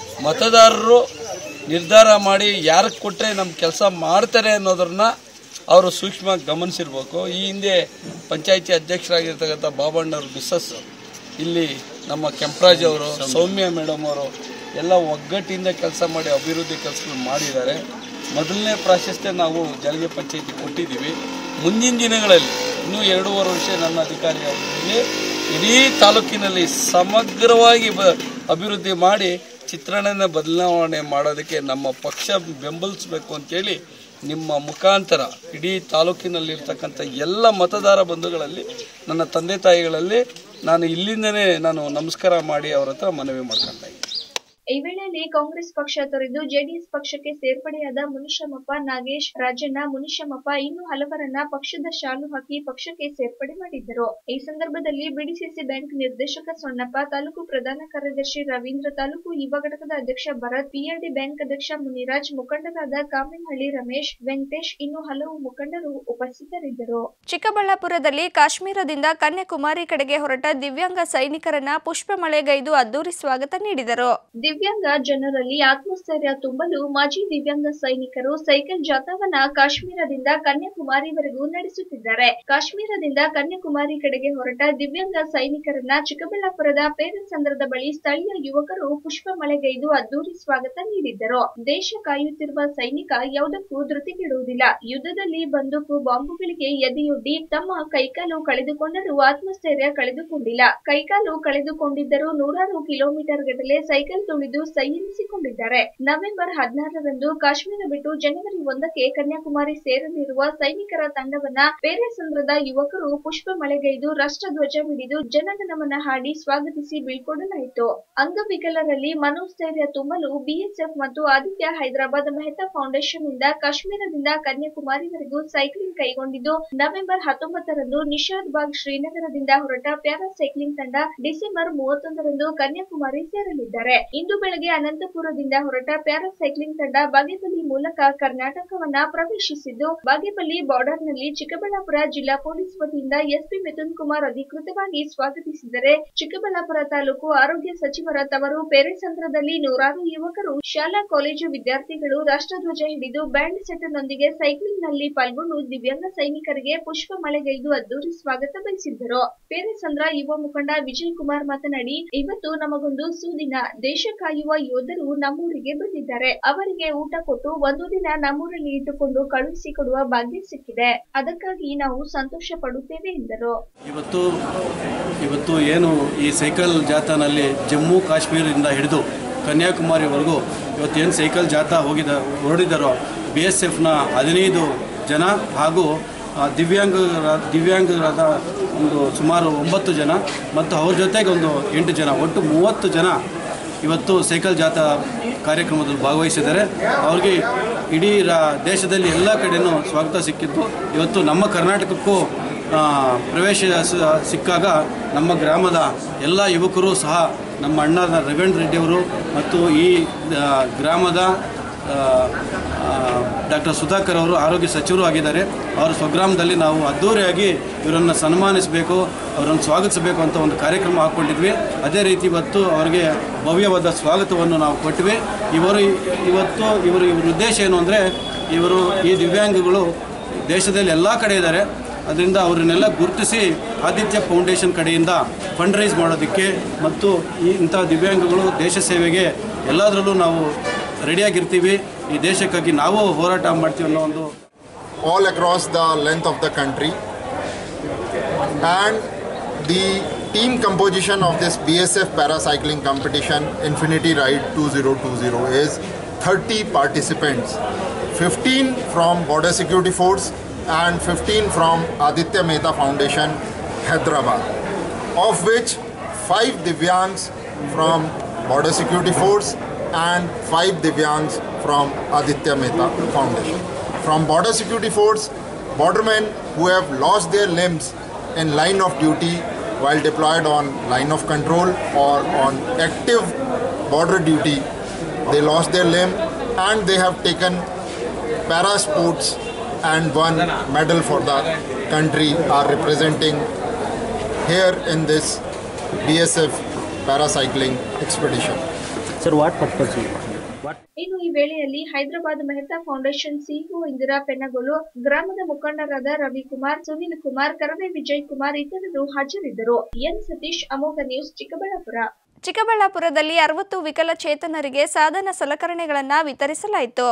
[SPEAKER 11] ಮತದಾರರು ನಿರ್ಧಾರ ಮಾಡಿ ಯಾರಿಗೆ ಕೊಟ್ಟರೆ ನಮ್ಮ ಕೆಲಸ ಮಾಡ್ತಾರೆ ಅನ್ನೋದನ್ನ ಅವರು ಸೂಕ್ಷ್ಮವಾಗಿ ಗಮನಿಸಿರ್ಬೇಕು ಈ ಹಿಂದೆ ಪಂಚಾಯತಿ ಅಧ್ಯಕ್ಷರಾಗಿರ್ತಕ್ಕಂಥ ಬಾಬಣ್ಣವ್ರ ಮಿಸ್ಸಸ್ ಇಲ್ಲಿ ನಮ್ಮ ಕೆಂಪರಾಜ್ ಅವರು ಸೌಮ್ಯ ಮೇಡಮ್ ಅವರು ಎಲ್ಲ ಒಗ್ಗಟ್ಟಿಂದ ಕೆಲಸ ಮಾಡಿ ಅಭಿವೃದ್ಧಿ ಕೆಲಸಗಳು ಮಾಡಿದ್ದಾರೆ ಮೊದಲನೇ ಪ್ರಾಶಸ್ತ್ಯ ನಾವು ಜಾಲಿಗೆ ಪಂಚಾಯತಿ ಕೊಟ್ಟಿದ್ದೀವಿ ಮುಂದಿನ ದಿನಗಳಲ್ಲಿ ಇನ್ನೂ ಎರಡೂವರೆ ವರ್ಷ ನನ್ನ ಅಧಿಕಾರಿಯಾಗಿದ್ದೀನಿ ಇಡೀ ತಾಲೂಕಿನಲ್ಲಿ ಸಮಗ್ರವಾಗಿ ಬ ಅಭಿವೃದ್ಧಿ ಮಾಡಿ ಚಿತ್ರಣನ ಬದಲಾವಣೆ ಮಾಡೋದಕ್ಕೆ ನಮ್ಮ ಪಕ್ಷ ಬೆಂಬಲಿಸಬೇಕು ಅಂತೇಳಿ ನಿಮ್ಮ ಮುಖಾಂತರ ಇಡೀ ತಾಲೂಕಿನಲ್ಲಿರ್ತಕ್ಕಂಥ ಎಲ್ಲ ಮತದಾರ ಬಂಧುಗಳಲ್ಲಿ ನನ್ನ ತಂದೆ ತಾಯಿಗಳಲ್ಲಿ ನಾನು ಇಲ್ಲಿಂದನೇ ನಾನು ನಮಸ್ಕಾರ ಮಾಡಿ ಅವ್ರ ಹತ್ರ ಮನವಿ ಮಾಡ್ಕೊತಾ ಇದ್ದೀನಿ
[SPEAKER 1] ಈ ವೇಳೆಯಲ್ಲಿ ಕಾಂಗ್ರೆಸ್ ಪಕ್ಷ ತೊರೆದು ಜೆಡಿಎಸ್ ಪಕ್ಷಕ್ಕೆ ಸೇರ್ಪಡೆಯಾದ ಮುನಿಶಮಪ್ಪ ನಾಗೇಶ್ ರಾಜಣ್ಣ ಮುನಿಶಮಪ್ಪ ಇನ್ನು ಹಲವರನ್ನ ಪಕ್ಷದ ಶಾಲು ಹಾಕಿ ಪಕ್ಷಕ್ಕೆ ಸೇರ್ಪಡೆ ಮಾಡಿದ್ದರು ಈ ಸಂದರ್ಭದಲ್ಲಿ ಬಿಡಿಸಿಸಿ ಬ್ಯಾಂಕ್ ನಿರ್ದೇಶಕ ಸೊಣ್ಣಪ್ಪ ತಾಲೂಕು ಪ್ರಧಾನ ಕಾರ್ಯದರ್ಶಿ ರವೀಂದ್ರ ತಾಲೂಕು ಯುವ ಘಟಕದ ಅಧ್ಯಕ್ಷ ಭರತ್ ಪಿಆರ್ಡಿ ಬ್ಯಾಂಕ್ ಅಧ್ಯಕ್ಷ ಮುನಿರಾಜ್ ಮುಖಂಡರಾದ ಕಾಮಿನಹಳ್ಳಿ ರಮೇಶ್ ವೆಂಕಟೇಶ್ ಇನ್ನು ಹಲವು ಮುಖಂಡರು ಉಪಸ್ಥಿತರಿದ್ದರು
[SPEAKER 5] ಚಿಕ್ಕಬಳ್ಳಾಪುರದಲ್ಲಿ ಕಾಶ್ಮೀರದಿಂದ ಕನ್ಯಾಕುಮಾರಿ ಕಡೆಗೆ ಹೊರಟ ದಿವ್ಯಾಂಗ ಸೈನಿಕರನ್ನ ಪುಷ್ಪಮಳೆಗೈದು ಅದ್ದೂರಿ ಸ್ವಾಗತ ನೀಡಿದರು
[SPEAKER 1] ದಿವ್ಯಾಂಗ ಜನರಲ್ಲಿ ಆತ್ಮಸ್ಥೈರ್ಯ ತುಂಬಲು ಮಾಜಿ ದಿವ್ಯಾಂಗ ಸೈನಿಕರು ಸೈಕಲ್ ಜಾಥಾವನ್ನ ಕಾಶ್ಮೀರದಿಂದ ಕನ್ಯಾಕುಮಾರಿವರೆಗೂ ನಡೆಸುತ್ತಿದ್ದಾರೆ ಕಾಶ್ಮೀರದಿಂದ ಕನ್ಯಾಕುಮಾರಿ ಕಡೆಗೆ ಹೊರಟ ದಿವ್ಯಾಂಗ ಸೈನಿಕರನ್ನ ಚಿಕ್ಕಬಳ್ಳಾಪುರದ ಪೇರಸಂದ್ರದ ಬಳಿ ಸ್ಥಳೀಯ ಯುವಕರು ಪುಷ್ಪ ಮಳೆಗೈದು ಅದ್ದೂರಿ ಸ್ವಾಗತ ನೀಡಿದ್ದರು ದೇಶ ಕಾಯುತ್ತಿರುವ ಸೈನಿಕ ಯಾವುದಕ್ಕೂ ಧೃತಿಗೆಡುವುದಿಲ್ಲ ಯುದ್ಧದಲ್ಲಿ ಬಂದೂಕು ಬಾಂಬುಗಳಿಗೆ ಎದೆಯೊಡ್ಡಿ ತಮ್ಮ ಕೈಕಾಲು ಕಳೆದುಕೊಂಡರೂ ಆತ್ಮಸ್ಥೈರ್ಯ ಕಳೆದುಕೊಂಡಿಲ್ಲ ಕೈಕಾಲು ಕಳೆದುಕೊಂಡಿದ್ದರೂ ನೂರಾರು ಕಿಲೋಮೀಟರ್ ಗಟ್ಟಲೆ ಸೈಕಲ್ ತುಳಿದು ಸೈ ಎನಿಸಿಕೊಂಡಿದ್ದಾರೆ ನವೆಂಬರ್ ಹದಿನಾರರಂದು ಕಾಶ್ಮೀರ ಬಿಟ್ಟು ಜನವರಿ ಒಂದಕ್ಕೆ ಕನ್ಯಾಕುಮಾರಿ ಸೇರಲಿರುವ ಸೈನಿಕರ ತಂಡವನ್ನ ಪೇರೆಸಂದ್ರದ ಯುವಕರು ಪುಷ್ಪ ಮಳೆಗೈದು ರಾಷ್ಟ್ರಧ್ವಜ ಹಿಡಿದು ಜನಗಣಮನ ಹಾಡಿ ಸ್ವಾಗತಿಸಿ ಬೀಳ್ಕೊಡಲಾಯಿತು ಅಂಗವಿಕಲರಲ್ಲಿ ಮನೋಸ್ಥೈರ್ಯ ತುಂಬಲು ಬಿಎಸ್ಎಫ್ ಮತ್ತು ಆದಿತ್ಯ ಹೈದರಾಬಾದ್ ಮೆಹ್ತಾ ಫೌಂಡೇಶನ್ ಇಂದ ಕಾಶ್ಮೀರದಿಂದ ಕನ್ಯಾಕುಮಾರಿವರೆಗೂ ಸೈಕ್ಲಿಂಗ್ ಕೈಗೊಂಡಿದ್ದು ನವೆಂಬರ್ ಹತ್ತೊಂಬತ್ತರಂದು ನಿಷಾದ್ ಬಾಗ್ ಶ್ರೀನಗರದಿಂದ ಹೊರಟ ಪ್ಯಾರಾ ಸೈಕ್ಲಿಂಗ್ ತಂಡ ಡಿಸೆಂಬರ್ ಮೂವತ್ತೊಂದರಂದು ಕನ್ಯಾಕುಮಾರಿ ಸೇರಲಿದ್ದಾರೆ ಇಂದು ಬೆಳಗ್ಗೆ ಅನಂತಪುರದಿಂದ ಹೊರಟ ಪ್ಯಾರಾ ಸೈಕ್ಲಿಂಗ್ ತಂಡ ಬಾಗೇಪಲ್ಲಿ ಮೂಲಕ ಕರ್ನಾಟಕವನ್ನ ಪ್ರವೇಶಿಸಿದ್ದು ಬಾಗೇಪಲ್ಲಿ ಬಾರ್ಡರ್ನಲ್ಲಿ ಚಿಕ್ಕಬಳ್ಳಾಪುರ ಜಿಲ್ಲಾ ಪೊಲೀಸ್ ವತಿಯಿಂದ ಎಸ್ಪಿ ಮಿಥುನ್ ಕುಮಾರ್ ಅಧಿಕೃತವಾಗಿ ಸ್ವಾಗತಿಸಿದರೆ ಚಿಕ್ಕಬಳ್ಳಾಪುರ ತಾಲೂಕು ಆರೋಗ್ಯ ಸಚಿವರ ತವರು ಪೇರೆಸಂದ್ರದಲ್ಲಿ ನೂರಾರು ಯುವಕರು ಶಾಲಾ ಕಾಲೇಜು ವಿದ್ಯಾರ್ಥಿಗಳು ರಾಷ್ಟ್ರಧ್ವಜ ಹಿಡಿದು ಬ್ಯಾಂಡ್ ಸೆಟ್ನೊಂದಿಗೆ ಸೈಕ್ಲಿಂಗ್ ನಲ್ಲಿ ಪಾಲ್ಗೊಂಡು ದಿವ್ಯಾಂಗ ಸೈನಿಕರಿಗೆ ಪುಷ್ಪ ಮಳೆಗೈದು ಅದ್ದೂರಿ ಸ್ವಾಗತ ಬಯಸಿದ್ದರು ಪೇರೆಸಂದ್ರ ಯುವ ಮುಖಂಡ ವಿಜಯ್ ಕುಮಾರ್ ಮಾತನಾಡಿ ಇವತ್ತು ನಮಗೊಂದು ಸುದಿನ ದೇಶ ಕಾಯುವ ಯೋಧರು ನಮ್ಮೂರಿಗೆ ಬಂದಿದ್ದಾರೆ ಅವರಿಗೆ ಊಟ ಕೊಟ್ಟು ಒಂದು ದಿನ ನಮ್ಮೂರಲ್ಲಿ ಇಟ್ಟುಕೊಂಡು ಕಳುಹಿಸಿಕೊಡುವ ಭಾಗ್ಯ ಸಿಕ್ಕಿದೆ ಅದಕ್ಕಾಗಿ ನಾವು ಸಂತೋಷ ಪಡುತ್ತೇವೆ ಎಂದರು
[SPEAKER 12] ಇವತ್ತು ಇವತ್ತು ಏನು ಈ ಸೈಕಲ್ ಜಾಥಾನಲ್ಲಿ ಜಮ್ಮು ಕಾಶ್ಮೀರದಿಂದ ಹಿಡಿದು ಕನ್ಯಾಕುಮಾರಿವರೆಗೂ ಇವತ್ತೇನು ಸೈಕಲ್ ಜಾಥಾ ಹೋಗಿದ ಹೊರಡಿದಾರೋ ಬಿ ಎಸ್ ಎಫ್ನ ಹದಿನೈದು ಜನ ಹಾಗೂ ಆ, ದಿವ್ಯಾಂಗರ ದಿವ್ಯಾಂಗರಾದ ಒಂದು ಸುಮಾರು ಒಂಬತ್ತು ಜನ ಮತ್ತು ಅವ್ರ ಜೊತೆಗೆ ಒಂದು ಎಂಟು ಜನ ಒಟ್ಟು ಮೂವತ್ತು ಜನ ಇವತ್ತು ಸೈಕಲ್ ಜಾಥಾ ಕಾರ್ಯಕ್ರಮದಲ್ಲಿ ಭಾಗವಹಿಸಿದ್ದಾರೆ ಅವ್ರಿಗೆ ಇಡೀ ರಾ ದೇಶದಲ್ಲಿ ಎಲ್ಲ ಕಡೆಯೂ ಸ್ವಾಗತ ಸಿಕ್ಕಿದ್ದು ಇವತ್ತು ನಮ್ಮ ಕರ್ನಾಟಕಕ್ಕೂ ಆ, ಪ್ರವೇಶ ಸ- ಸಿಕ್ಕಾಗ ನಮ್ಮ ಗ್ರಾಮದ ಎಲ್ಲ ಯುವಕರು ಸಹ ನಮ್ಮ ಅಣ್ಣ ರವೀಂದ್ರ ರೆಡ್ಡಿಯವರು ಮತ್ತು ಈ ಆ, ಗ್ರಾಮದ ಡಾಕ್ಟರ್ ಸುಧಾಕರ್ ಅವರು ಆರೋಗ್ಯ ಸಚಿವರು ಆಗಿದ್ದಾರೆ ಅವರ ಸ್ವಗ್ರಾಮದಲ್ಲಿ ನಾವು ಅದ್ಧೂರಿಯಾಗಿ ಇವರನ್ನು ಸನ್ಮಾನಿಸಬೇಕು ಅವರನ್ನು ಸ್ವಾಗತಿಸಬೇಕು ಅಂತ ಒಂದು ಕಾರ್ಯಕ್ರಮ ಹಾಕ್ಕೊಂಡಿದ್ವಿ ಅದೇ ರೀತಿ ಇವತ್ತು ಅವರಿಗೆ ಭವ್ಯವಾದ ಸ್ವಾಗತವನ್ನು ನಾವು ಕೊಟ್ವಿ ಇವರು ಇವತ್ತು ಇವರು ಇವ್ರ ಉದ್ದೇಶ ಏನು ಅಂದರೆ ಇವರು ಈ ದಿವ್ಯಾಂಗಗಳು ದೇಶದಲ್ಲಿ ಎಲ್ಲ ಕಡೆ ಇದ್ದಾರೆ ಅದರಿಂದ ಅವರನ್ನೆಲ್ಲ ಗುರುತಿಸಿ ಆದಿತ್ಯ ಫೌಂಡೇಶನ್ ಕಡೆಯಿಂದ ಫಂಡ್ ರೈಸ್ ಮಾಡೋದಕ್ಕೆ ಮತ್ತು ಈ ಇಂಥ ದಿವ್ಯಾಂಗಗಳು ದೇಶ ಸೇವೆಗೆ ಎಲ್ಲದರಲ್ಲೂ ನಾವು ರೆಡಿಯಾಗಿರ್ತೀವಿ ಈ ದೇಶಕ್ಕಾಗಿ ನಾವು ಹೋರಾಟ ಮಾಡ್ತೀವಿ ಅನ್ನೋ ಒಂದು
[SPEAKER 13] all across the length of the country. And the team composition of this BSF paracycling competition, Infinity Ride 2020, is 30 participants 15 from Border Security Force and 15 from Aditya Mehta Foundation, Hyderabad, of which 5 Divyangs from Border Security Force and 5 Divyangs from Aditya Mehta Foundation. From Border Security Force, bordermen who have lost their limbs in line of duty while deployed on line of control or on active border duty, they lost their limb and they have taken para sports and won medal for the country are representing here in this BSF paracycling expedition.
[SPEAKER 14] Sir, what purpose? What?
[SPEAKER 1] ಇನ್ನು ಈ ವೇಳೆಯಲ್ಲಿ Hyderabad Mehta foundation CEO Indira Pennagolu ಗ್ರಾಮದ ಮುಖಂಡರಾದ ರವಿಕುಮಾರ್ ಸುನಿಲ್ ಕುಮಾರ್ ಕರವೇ ವಿಜಯ್ ಕುಮಾರ್ ಇತರರು ಹಾಜರಿದ್ದರು N Satish ಅಮೋಘ news Chikkaballapur
[SPEAKER 5] ಚಿಕ್ಕಬಳ್ಳಾಪುರದಲ್ಲಿ ಅರವತ್ತು ವಿಕಲಚೇತನರಿಗೆ ಸಾಧನ ಸಲಕರಣೆಗಳನ್ನು ವಿತರಿಸಲಾಯಿತು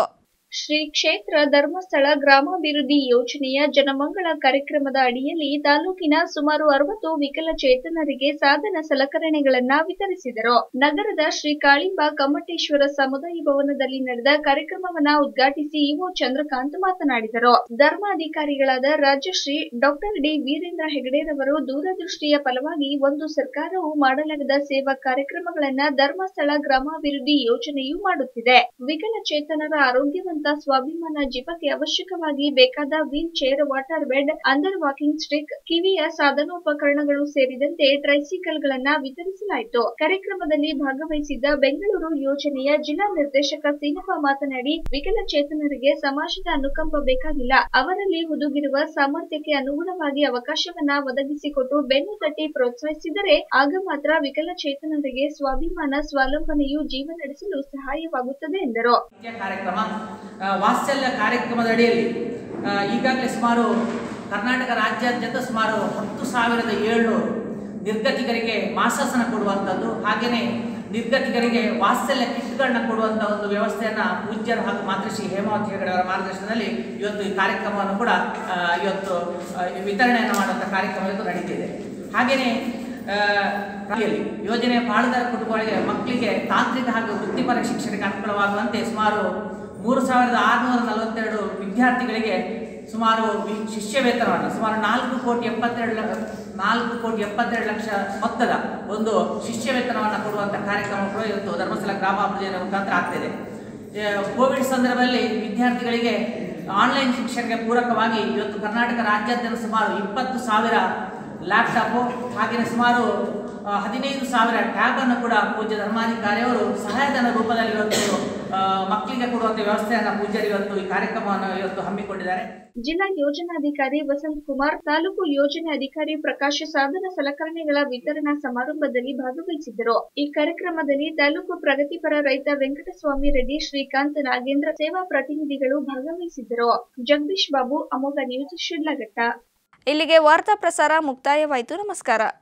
[SPEAKER 1] ಶ್ರೀ ಕ್ಷೇತ್ರ ಧರ್ಮಸ್ಥಳ ಗ್ರಾಮಾಭಿವೃದ್ಧಿ ಯೋಜನೆಯ ಜನಮಂಗಳ ಕಾರ್ಯಕ್ರಮದ ಅಡಿಯಲ್ಲಿ ತಾಲೂಕಿನ ಸುಮಾರು ಅರವತ್ತು ವಿಕಲಚೇತನರಿಗೆ ಸಾಧನ ಸಲಕರಣೆಗಳನ್ನ ವಿತರಿಸಿದರು ನಗರದ ಶ್ರೀ ಕಾಳಿಂಬ ಕಮ್ಮಟೇಶ್ವರ ಸಮುದಾಯ ಭವನದಲ್ಲಿ ನಡೆದ ಕಾರ್ಯಕ್ರಮವನ್ನ ಉದ್ಘಾಟಿಸಿ ಇಒ ಚಂದ್ರಕಾಂತ್ ಮಾತನಾಡಿದರು ಧರ್ಮಾಧಿಕಾರಿಗಳಾದ ರಾಜಶ್ರೀ ಡಾಕ್ಟರ್ ಡಿ ವೀರೇಂದ್ರ ಹೆಗಡೆರವರು ದೂರದೃಷ್ಟಿಯ ಫಲವಾಗಿ ಒಂದು ಸರ್ಕಾರವು ಮಾಡಲಾಗದ ಸೇವಾ ಕಾರ್ಯಕ್ರಮಗಳನ್ನ ಧರ್ಮಸ್ಥಳ ಗ್ರಾಮಾಭಿವೃದ್ಧಿ ಯೋಜನೆಯು ಮಾಡುತ್ತಿದೆ ವಿಕಲಚೇತನರ ಆರೋಗ್ಯವಂತ ಸ್ವಾಭಿಮಾನ ಜೀವಕ್ಕೆ ಅವಶ್ಯಕವಾಗಿ ಬೇಕಾದ wheelchair water bed under walking stick ಕಿವಿಯ ಸಾಧನೋಪಕರಣಗಳು ಸೇರಿದಂತೆ ಟ್ರೈಸಿಕಲ್ಗಳನ್ನ ವಿತರಿಸಲಾಯಿತು ಕಾರ್ಯಕ್ರಮದಲ್ಲಿ ಭಾಗವಹಿಸಿದ್ದ ಬೆಂಗಳೂರು ಯೋಜನೆಯ ಜಿಲ್ಲಾ ನಿರ್ದೇಶಕ ಸೀನಪ್ಪ ಮಾತನಾಡಿ ವಿಕಲಚೇತನರಿಗೆ ಸಮಾಜದ ಅನುಕಂಪ ಬೇಕಾಗಿಲ್ಲ ಅವರಲ್ಲಿ ಹುದುಗಿರುವ ಸಾಮರ್ಥ್ಯಕ್ಕೆ ಅನುಗುಣವಾಗಿ ಅವಕಾಶವನ್ನ ಒದಗಿಸಿಕೊಟ್ಟು ಬೆನ್ನು ತಟ್ಟಿ ಪ್ರೋತ್ಸಾಹಿಸಿದರೆ ಆಗ ಮಾತ್ರ ವಿಕಲಚೇತನರಿಗೆ ಸ್ವಾಭಿಮಾನ ಸ್ವಾವಲಂಬನೆಯು ಜೀವ ನಡೆಸಲು ಸಹಾಯವಾಗುತ್ತದೆ ಎಂದರು
[SPEAKER 15] ಕಾರ್ಯಕ್ರಮ ಆ, ವಾತ್ಸಲ್ಯ ಕಾರ್ಯಕ್ರಮದ ಅಡಿಯಲ್ಲಿ ಆ, ಈಗಾಗಲೇ ಸುಮಾರು ಕರ್ನಾಟಕ ರಾಜ್ಯಾದ್ಯಂತ ಸುಮಾರು ಹತ್ತು ಸಾವಿರದ ಏಳ್ನೂರು ನಿರ್ಗತಿಕರಿಗೆ ಮಾಸಾಸನ ಕೊಡುವಂಥದ್ದು ಹಾಗೆಯೇ ನಿರ್ಗತಿಕರಿಗೆ ವಾತ್ಸಲ್ಯ ಕಿಟ್ಗಳನ್ನ ಕೊಡುವಂಥ ಒಂದು ವ್ಯವಸ್ಥೆಯನ್ನು ಪೂಜ್ಯರು ಹಾಗೂ ಮಾತೃಶ್ರೀ ಹೇಮಾವತಿ ಹೆಗಡೆ ಅವರ ಮಾರ್ಗದರ್ಶನದಲ್ಲಿ ಇವತ್ತು ಈ ಕಾರ್ಯಕ್ರಮವನ್ನು ಕೂಡ ಆ, ಇವತ್ತು ಆ, ವಿತರಣೆಯನ್ನು ಮಾಡುವಂಥ ಕಾರ್ಯಕ್ರಮ ಇವತ್ತು ನಡೀತಿದೆ ಹಾಗೆಯೇ ಆ, ರಾಜ್ಯದಲ್ಲಿ ಯೋಜನೆಯ ಪಾಳುದಾರ ಕುಟುಂಬಗಳಿಗೆ ಮಕ್ಕಳಿಗೆ ತಾಂತ್ರಿಕ ಹಾಗೂ ವೃತ್ತಿಪರ ಶಿಕ್ಷಣಕ್ಕೆ ಅನುಕೂಲವಾಗುವಂತೆ ಸುಮಾರು ಮೂರು ಸಾವಿರದ ಆರುನೂರ ನಲವತ್ತೆರಡು ವಿದ್ಯಾರ್ಥಿಗಳಿಗೆ ಸುಮಾರು ವಿ- ಶಿಷ್ಯ ವೇತನವನ್ನು ಸುಮಾರು ನಾಲ್ಕು ಕೋಟಿ ಎಪ್ಪತ್ತೆರಡು ಲ- ನಾಲ್ಕು ಕೋಟಿ ಎಪ್ಪತ್ತೆರಡು ಲಕ್ಷ ಮೊತ್ತದ ಒಂದು ಶಿಷ್ಯ ವೇತನವನ್ನು ಕೊಡುವಂಥ ಕಾರ್ಯಕ್ರಮಗಳು ಇವತ್ತು ಧರ್ಮಸ್ಥಳ ಗ್ರಾಮಾಭಿವೃದ್ಧಿಯ ಮುಖಾಂತರ ಆಗ್ತಿದೆ ಏ, ಕೋವಿಡ್ ಸಂದರ್ಭದಲ್ಲಿ ವಿದ್ಯಾರ್ಥಿಗಳಿಗೆ ಆನ್ಲೈನ್ ಶಿಕ್ಷಣಕ್ಕೆ ಪೂರಕವಾಗಿ ಇವತ್ತು ಕರ್ನಾಟಕ ರಾಜ್ಯಾದ್ಯಂತ ಸುಮಾರು ಇಪ್ಪತ್ತು ಸಾವಿರ ಲ್ಯಾಪ್ಟಾಪು ಹಾಗೆಯೇ ಸುಮಾರು ಆ, ಹದಿನೈದು ಸಾವಿರ ಟ್ಯಾಬ್ ಅನ್ನು ಕೂಡ ಪೂಜ್ಯ ಧರ್ಮಾಧಿಕಾರಿಯವರು ಸಹಾಯಧನ ರೂಪದಲ್ಲಿ ಇವತ್ತು ಆ, ಮಕ್ಕಳಿಗೆ ಕೊಡುವಂಥ ವ್ಯವಸ್ಥೆಯನ್ನು ಪೂಜ್ಯರು ಇವತ್ತು ಈ ಕಾರ್ಯಕ್ರಮವನ್ನು ಇವತ್ತು ಹಮ್ಮಿಕೊಂಡಿದ್ದಾರೆ
[SPEAKER 1] ಜಿಲ್ಲಾ ಯೋಜನಾಧಿಕಾರಿ ವಸಂತ್ ಕುಮಾರ್ ತಾಲೂಕು ಯೋಜನೆ ಅಧಿಕಾರಿ ಪ್ರಕಾಶ್ ಸಾಧನ ಸಲಕರಣೆಗಳ ವಿತರಣಾ ಸಮಾರಂಭದಲ್ಲಿ ಭಾಗವಹಿಸಿದ್ದರು ಈ ಕಾರ್ಯಕ್ರಮದಲ್ಲಿ ತಾಲೂಕು ಪ್ರಗತಿಪರ ರೈತ ವೆಂಕಟಸ್ವಾಮಿ ರೆಡ್ಡಿ ಶ್ರೀಕಾಂತ್ ನಾಗೇಂದ್ರ ಸೇವಾ ಪ್ರತಿನಿಧಿಗಳು ಭಾಗವಹಿಸಿದ್ದರು ಜಗದೀಶ್ ಬಾಬು ಅಮೋಘ ನ್ಯೂಸ್ ಶಿಡ್ಲಘಟ್ಟ
[SPEAKER 5] ಇಲ್ಲಿಗೆ ವಾರ್ತಾ ಪ್ರಸಾರ ಮುಕ್ತಾಯವಾಯಿತು ನಮಸ್ಕಾರ